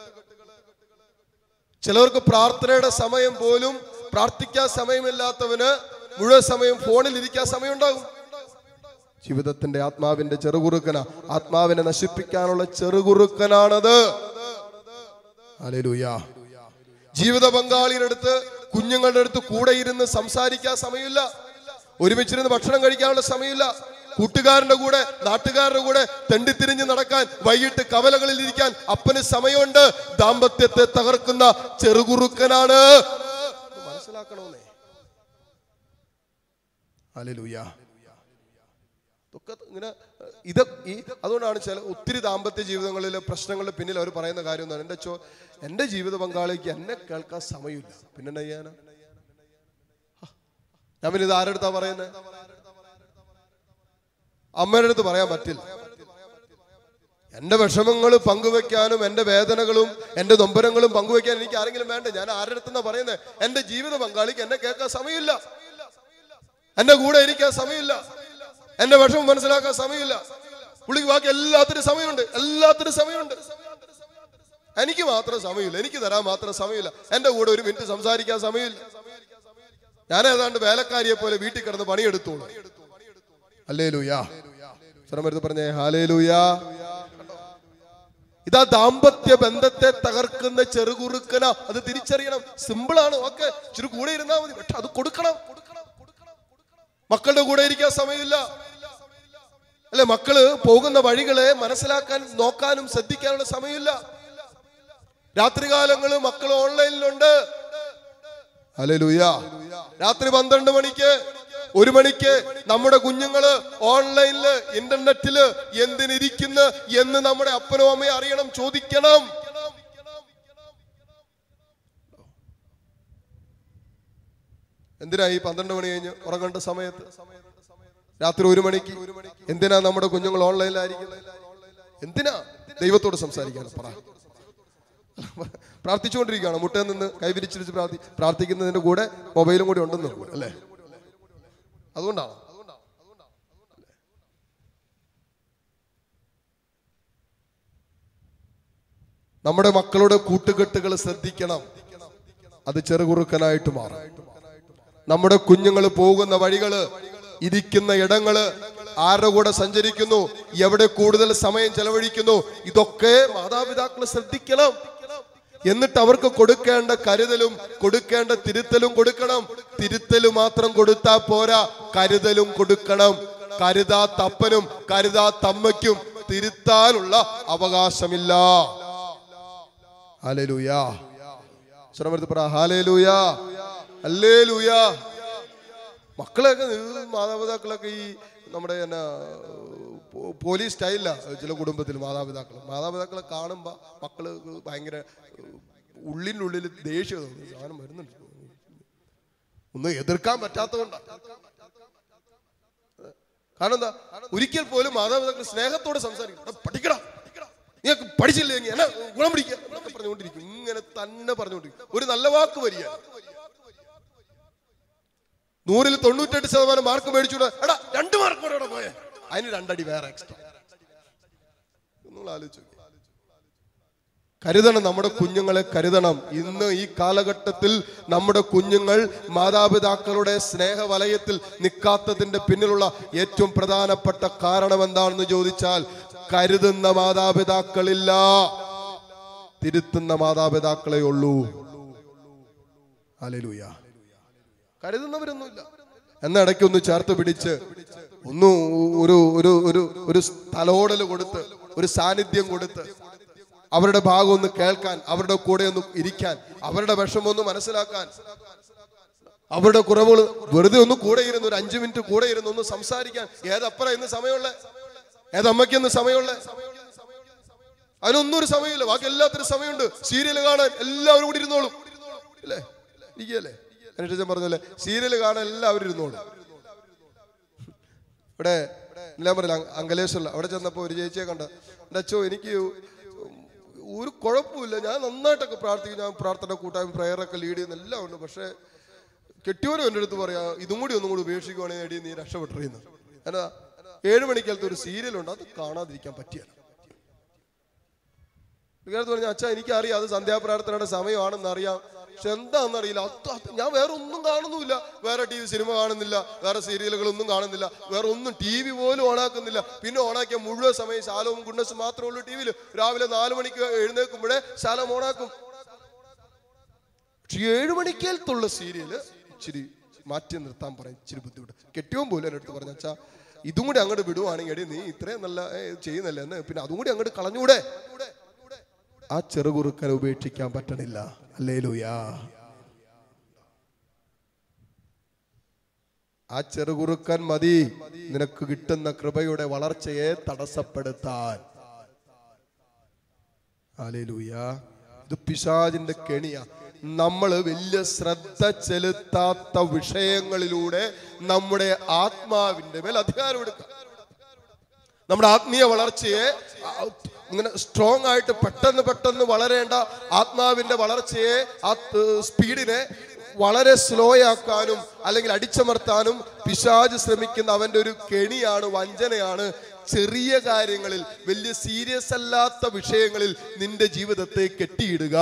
ചിലവർക്ക് പ്രാർത്ഥനയുടെ സമയം പോലും പ്രാർത്ഥിക്കാൻ സമയമില്ലാത്തവന് മുഴുവൻ സമയം ഫോണിൽ ഇരിക്കാൻ സമയമുണ്ടാകും ജീവിതത്തിന്റെ ആത്മാവിന്റെ ചെറുകുറുക്കന ആത്മാവിനെ നശിപ്പിക്കാനുള്ള ചെറുകുറുക്കനാണത് ഹല്ലേലൂയ ജീവിത പങ്കാളിയുടെ അടുത്ത് കുഞ്ഞുങ്ങളുടെ അടുത്ത് കൂടെ ഇരുന്ന് സംസാരിക്കാൻ സമയമില്ല ഒരുമിച്ചിരുന്ന് ഭക്ഷണം കഴിക്കാനുള്ള സമയമില്ല കൂട്ടുകാരന്റെ കൂടെ നാട്ടുകാരുടെ കൂടെ തെണ്ടിത്തിരിഞ്ഞ് നടക്കാൻ വൈകിട്ട് കവലകളിൽ ഇരിക്കാൻ അപ്പന് സമയമുണ്ട് ദാമ്പത്യത്തെ തകർക്കുന്ന ചെറുകുറുക്കനാണ് ഇത് മനസ്സിലാക്കണമെന്നേ ഹല്ലേലൂയ ഒക്കെ ഇങ്ങനെ ഏഹ്, ഇത് ഈ അതുകൊണ്ടാണ് ചില ഒത്തിരി ദാമ്പത്യ ജീവിതങ്ങളിലെ പ്രശ്നങ്ങളുടെ പിന്നിൽ അവർ പറയുന്ന കാര്യം എന്താണ് എൻ്റെ ചോ എൻ്റെ ജീവിത പങ്കാളിക്ക് എന്നെ കേൾക്കാൻ സമയമില്ല പിന്നെ എന്നാ ചെയ്യാനാ ഞാൻ പിന്നെ ഇത് ആരുടെ അടുത്താ പറയുന്നത് അമ്മയുടെ അടുത്ത് പറയാൻ പറ്റില്ല എന്റെ വിഷമങ്ങൾ പങ്കുവെക്കാനും എന്റെ വേദനകളും എന്റെ നൊമ്പരങ്ങളും പങ്കുവെക്കാൻ എനിക്ക് ആരെങ്കിലും വേണ്ട ഞാൻ ആരുടെ അടുത്തുനിന്നാ പറയുന്നത് എന്റെ ജീവിത പങ്കാളിക്ക് എന്നെ കേൾക്കാൻ സമയമില്ല എന്റെ കൂടെ ഇരിക്കാൻ സമയമില്ല എന്റെ വിഷമം മനസ്സിലാക്കാൻ സമയമില്ല പുള്ളിക്ക് ബാക്കി എല്ലാത്തിനും സമയമുണ്ട് എല്ലാത്തിനും സമയമുണ്ട് എനിക്ക് മാത്രം സമയമില്ല എനിക്ക് തരാൻ മാത്രം സമയമില്ല എന്റെ കൂടെ ഒരു മിനിറ്റ് സംസാരിക്കാൻ സമയമില്ല ഞാൻ ഏതാണ്ട് വേലക്കാരിയെ പോലെ വീട്ടിൽ കിടന്ന് പണിയെടുത്തോളൂ അല്ലേ ലൂയാ ശ്രമരുത്ത് പറഞ്ഞേ ഹാലേ ലൂയാ ഇതാ ദാമ്പത്യ ബന്ധത്തെ തകർക്കുന്ന ചെറുകുറുക്കന അത് തിരിച്ചറിയണം സിമ്പിളാണ് ഓക്കെ ഇച്ചിരി കൂടെ ഇരുന്നാ മതി പക്ഷെ അത് കൊടുക്കണം മക്കളുടെ കൂടെ ഇരിക്കാൻ സമയമില്ല അല്ലെ മക്കള് പോകുന്ന വഴികളെ മനസ്സിലാക്കാൻ നോക്കാനും ശ്രദ്ധിക്കാനുള്ള സമയമില്ല രാത്രികാലങ്ങള് മക്കൾ ഓൺലൈനിലുണ്ട് ഹല്ലേലൂയ രാത്രി പന്ത്രണ്ട് മണിക്ക് ഒരു മണിക്ക് നമ്മുടെ കുഞ്ഞുങ്ങള് ഓൺലൈനില് ഇന്റർനെറ്റില് എന്തിനിരിക്കുന്നു എന്ന് നമ്മുടെ അപ്പനും അമ്മയും അറിയണം ചോദിക്കണം എന്തിനാ ഈ പന്ത്രണ്ട് മണി കഴിഞ്ഞ് ഉറങ്ങേണ്ട സമയത്ത് രാത്രി ഒരു മണിക്ക് എന്തിനാ നമ്മുടെ കുഞ്ഞുങ്ങൾ ഓൺലൈനിലായിരിക്കുന്നത് എന്തിനാ ദൈവത്തോട് സംസാരിക്കാൻ പറ പ്രാർത്ഥിച്ചുകൊണ്ടിരിക്കുകയാണ് മുട്ടയിൽ നിന്ന് കൈവിരിച്ചിരിച്ച് പ്രാർത്ഥി പ്രാർത്ഥിക്കുന്നതിന്റെ കൂടെ മൊബൈലും കൂടി ഉണ്ടെന്ന് അല്ലേ അതുകൊണ്ടാണ് നമ്മുടെ മക്കളുടെ കൂട്ടുകെട്ടുകൾ ശ്രദ്ധിക്കണം അത് ചെറുകുറുക്കനായിട്ട് മാറും നമ്മുടെ കുഞ്ഞുങ്ങൾ പോകുന്ന വഴികള് ഇരിക്കുന്ന ഇടങ്ങള് ആരുടെ കൂടെ സഞ്ചരിക്കുന്നു എവിടെ കൂടുതൽ സമയം ചെലവഴിക്കുന്നു ഇതൊക്കെ മാതാപിതാക്കൾ ശ്രദ്ധിക്കണം എന്നിട്ട് അവർക്ക് കൊടുക്കേണ്ട കരുതലും കൊടുക്കേണ്ട തിരുത്തലും കൊടുക്കണം തിരുത്തല് മാത്രം കൊടുത്താ പോരാ കരുതലും കൊടുക്കണം കരുതാത്ത അപ്പനും കരുതാത്ത അമ്മയ്ക്കും തിരുത്താനുള്ള അവകാശമില്ല ഹാലേലൂയാ ശ്രമത്ത് പറ ഹാലേലൂയാ അല്ലേലൂയാ മക്കളെയൊക്കെ നിങ്ങൾ മാതാപിതാക്കളൊക്കെ ഈ നമ്മുടെ എന്നാ പോ- പോലീസ് സ്റ്റൈലില്ല ചില കുടുംബത്തിൽ മാതാപിതാക്കൾ മാതാപിതാക്കളെ കാണുമ്പോൾ മക്കള് ഭയങ്കര ഉള്ളിനുള്ളിൽ ദേഷ്യം തോന്നും. സാധനം വരുന്നുണ്ട് ഒന്നും എതിർക്കാൻ പറ്റാത്തതുകൊണ്ടാണ് കാരണം എന്താ ഒരിക്കൽ പോലും മാതാപിതാക്കൾ സ്നേഹത്തോടെ സംസാരിക്കും "എടാ, പഠിക്കടാ നീക്ക് പഠിച്ചില്ലേ എങ്കിൽ എന്നാ ഗുണം പിടിക്കുക എന്നൊക്കെ പറഞ്ഞുകൊണ്ടിരിക്കും ഇങ്ങനെ തന്നെ പറഞ്ഞുകൊണ്ടിരിക്കും ഒരു നല്ല വാക്ക് വരിക നൂറിൽ തൊണ്ണൂറ്റെട്ട് ശതമാനം മാർക്ക് മേടിച്ചൂടെ എടാ രണ്ട് മാർക്ക് കൂടെ പോയേ അതിന് രണ്ടടി വേറെ എക്സ്ട്രാ നിങ്ങൾ ആലോചിച്ചു കരുതണം നമ്മുടെ കുഞ്ഞുങ്ങളെ കരുതണം ഇന്ന് ഈ കാലഘട്ടത്തിൽ നമ്മുടെ കുഞ്ഞുങ്ങൾ മാതാപിതാക്കളുടെ സ്നേഹവലയത്തിൽ നിൽക്കാത്തതിന്റെ പിന്നിലുള്ള ഏറ്റവും പ്രധാനപ്പെട്ട കാരണം എന്താണെന്ന് ചോദിച്ചാൽ കരുതുന്ന മാതാപിതാക്കളില്ല തിരുത്തുന്ന മാതാപിതാക്കളെ ഉള്ളൂ അലലൂയ കരുതുന്നവരൊന്നുമില്ല എന്ന ഇടയ്ക്ക് ഒന്ന് ചേർത്ത് പിടിച്ച് ഒന്ന് ഒരു ഒരു ഒരു ഒരു തലോടൽ കൊടുത്ത് ഒരു സാന്നിധ്യം കൊടുത്ത് അവരുടെ ഭാഗം ഒന്ന് കേൾക്കാൻ അവരുടെ കൂടെ ഒന്ന് ഇരിക്കാൻ അവരുടെ വിഷമം ഒന്ന് മനസ്സിലാക്കാൻ അവരുടെ കുറവുകൾ വെറുതെ ഒന്ന് കൂടെ ഇരുന്ന് ഒരു അഞ്ചു മിനിറ്റ് കൂടെ ഇരുന്ന് ഒന്ന് സംസാരിക്കാൻ ഏതപ്പുറം ഇന്ന് സമയമുള്ള ഏതമ്മയ്ക്ക് ഇന്ന് സമയമുള്ള അതിനൊന്നും ഒരു സമയമില്ല ബാക്കി എല്ലാത്തിനും സമയമുണ്ട് സീരിയൽ കാണാൻ എല്ലാവരും കൂടി ഇരുന്നോളും അല്ലേ ഇരിക്കല്ലേ അനുഷ്ഠിച്ചൻ പറഞ്ഞല്ലേ സീരിയൽ കാണാൻ എല്ലാവരും ഇരുന്നോളും ഇവിടെ ഞാൻ പറഞ്ഞില്ല അങ്ക- അങ്കലേശ്വരിൽ അവിടെ ചെന്നപ്പോൾ ഒരു ചേച്ചിയെ കണ്ട എൻ്റെ അച്ഛോ എനിക്ക് ഒരു കുഴപ്പമില്ല ഞാൻ നന്നായിട്ടൊക്കെ പ്രാർത്ഥിക്കും ഞാൻ പ്രാർത്ഥന കൂട്ടായ്മ പ്രയറൊക്കെ ലീഡ് ചെയ്യുന്ന എല്ലാം ഉണ്ട് പക്ഷേ കെട്ടിയവരും എൻ്റെ അടുത്ത് പറയാ ഇതും കൂടി ഒന്നും കൂടി ഉപേക്ഷിക്കുവാണെങ്കിൽ എടി നീ രക്ഷപ്പെട്ടിരുന്നു എന്നാ ഏഴ് മണിക്കാലത്ത് ഒരു സീരിയൽ ഉണ്ട് അത് കാണാതിരിക്കാൻ പറ്റിയല്ല വികാരത്ത് പറഞ്ഞ അച്ഛാ എനിക്കറിയാം അത് സന്ധ്യാപ്രാർത്ഥനയുടെ സമയമാണെന്ന് അറിയാം പക്ഷെ എന്താണെന്നറിയില്ല അത് അത് ഞാൻ വേറെ ഒന്നും കാണുന്നുമില്ല വേറെ ടി വി സിനിമ കാണുന്നില്ല വേറെ സീരിയലുകളൊന്നും കാണുന്നില്ല വേറെ ഒന്നും ടി വി പോലും ഓണാക്കുന്നില്ല പിന്നെ ഓണാക്കിയ മുഴുവൻ സമയം ശാലവും ഗുഡ്നസും മാത്രമേ ഉള്ളൂ ടി വിയിൽ രാവിലെ നാല് മണിക്ക് എഴുന്നേൽക്കുമ്പോഴേ ശാലം ഓണാക്കും പക്ഷെ ഏഴ് മണിക്കേലത്തുള്ള സീരിയല് ഇച്ചിരി മാറ്റി നിർത്താൻ പറയും ഇച്ചിരി ബുദ്ധിമുട്ട് കെട്ടിയോൻ പോലും എൻ്റെ അടുത്ത് പറഞ്ഞ അച്ഛാ ഇതും കൂടി അങ്ങോട്ട് വിടുവാണെങ്കിൽ എടി നീ ഇത്രയും നല്ല ഏ, ചെയ്യുന്നല്ലേ എന്ന് പിന്നെ അതും കൂടി അങ്ങോട്ട് കളഞ്ഞൂടെ ആ ചെറുകുറുക്കനെ ഉപേക്ഷിക്കാൻ പറ്റണില്ല അല്ലേ ലൂയാ ആ ചെറുകുറുക്കൻ മതി നിനക്ക് കിട്ടുന്ന കൃപയുടെ വളർച്ചയെ തടസ്സപ്പെടുത്താൻ ഹല്ലേലൂയ. ഇത് പിശാജിന്റെ കെണിയാ നമ്മൾ വലിയ ശ്രദ്ധ ചെലുത്താത്ത വിഷയങ്ങളിലൂടെ നമ്മുടെ ആത്മാവിന്റെ മേൽ അധികാരം എടുക്കാം നമ്മുടെ ആത്മീയ വളർച്ചയെ ആ, ഇങ്ങനെ സ്ട്രോങ് ആയിട്ട് പെട്ടെന്ന് പെട്ടെന്ന് വളരേണ്ട ആത്മാവിന്റെ വളർച്ചയെ ആ ത- സ്പീഡിനെ വളരെ സ്ലോ ആക്കാനും അല്ലെങ്കിൽ അടിച്ചമർത്താനും പിശാജ് ശ്രമിക്കുന്ന അവന്റെ ഒരു കെണിയാണ് വഞ്ചനയാണ് ചെറിയ കാര്യങ്ങളിൽ വലിയ സീരിയസ് അല്ലാത്ത വിഷയങ്ങളിൽ നിന്റെ ജീവിതത്തെ കെട്ടിയിടുക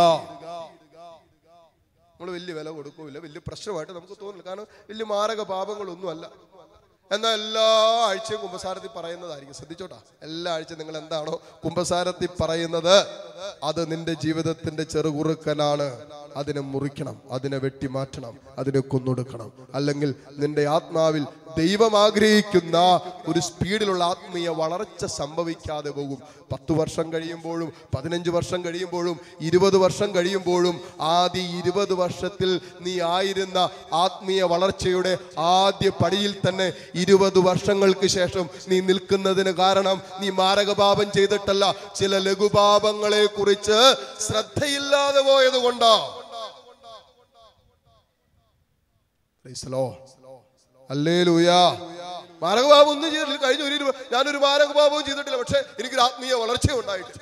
നമ്മൾ വലിയ വില കൊടുക്കൂല വലിയ പ്രശ്നമായിട്ട് നമുക്ക് തോന്നില്ല കാരണം വലിയ മാരക പാപങ്ങളൊന്നും അല്ല എന്നാൽ എല്ലാ ആഴ്ചയും കുമ്പസാരത്തിൽ പറയുന്നതായിരിക്കും ശ്രദ്ധിച്ചോട്ടാ എല്ലാ ആഴ്ചയും നിങ്ങൾ എന്താണോ കുമ്പസാരത്തിൽ പറയുന്നത് അത് നിന്റെ ജീവിതത്തിന്റെ ചെറുകുറുക്കനാണ് അതിനെ മുറിക്കണം അതിനെ വെട്ടിമാറ്റണം അതിനെ കൊന്നൊടുക്കണം അല്ലെങ്കിൽ നിന്റെ ആത്മാവിൽ ദൈവം ആഗ്രഹിക്കുന്ന ഒരു സ്പീഡിലുള്ള ആത്മീയ വളർച്ച സംഭവിക്കാതെ പോകും പത്ത് വർഷം കഴിയുമ്പോഴും പതിനഞ്ച് വർഷം കഴിയുമ്പോഴും ഇരുപത് വർഷം കഴിയുമ്പോഴും ആദ്യ ഇരുപത് വർഷത്തിൽ നീ ആയിരുന്ന ആത്മീയ വളർച്ചയുടെ ആദ്യ പടിയിൽ തന്നെ ഇരുപത് വർഷങ്ങൾക്ക് ശേഷം നീ നിൽക്കുന്നതിന് കാരണം നീ മാരകപാപം ചെയ്തിട്ടല്ല ചില ലഘുപാപങ്ങളെ കുറിച്ച് ശ്രദ്ധയില്ലാതെ പോയത് കൊണ്ടാ അല്ലേലൂയാ മാരകപാപം ഒന്നും ചെയ്തിട്ടില്ല കഴിഞ്ഞ ഒരു ഇരുപ- ഞാനൊരു മാരകപാപവും ചെയ്തിട്ടില്ല പക്ഷെ എനിക്കൊരു ആത്മീയ വളർച്ച ഉണ്ടായിട്ടില്ല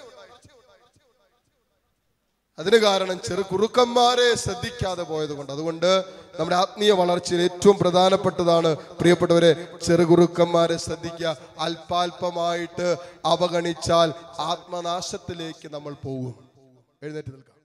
അതിന് കാരണം ചെറു കുറുക്കന്മാരെ ശ്രദ്ധിക്കാതെ പോയത് കൊണ്ട് അതുകൊണ്ട് നമ്മുടെ ആത്മീയ വളർച്ചയിൽ ഏറ്റവും പ്രധാനപ്പെട്ടതാണ് പ്രിയപ്പെട്ടവരെ ചെറുകുറുക്കന്മാരെ ശ്രദ്ധിക്കുക അല്പാൽപമായിട്ട് അവഗണിച്ചാൽ ആത്മനാശത്തിലേക്ക് നമ്മൾ പോകും എഴുന്നേറ്റ് നിൽക്കാം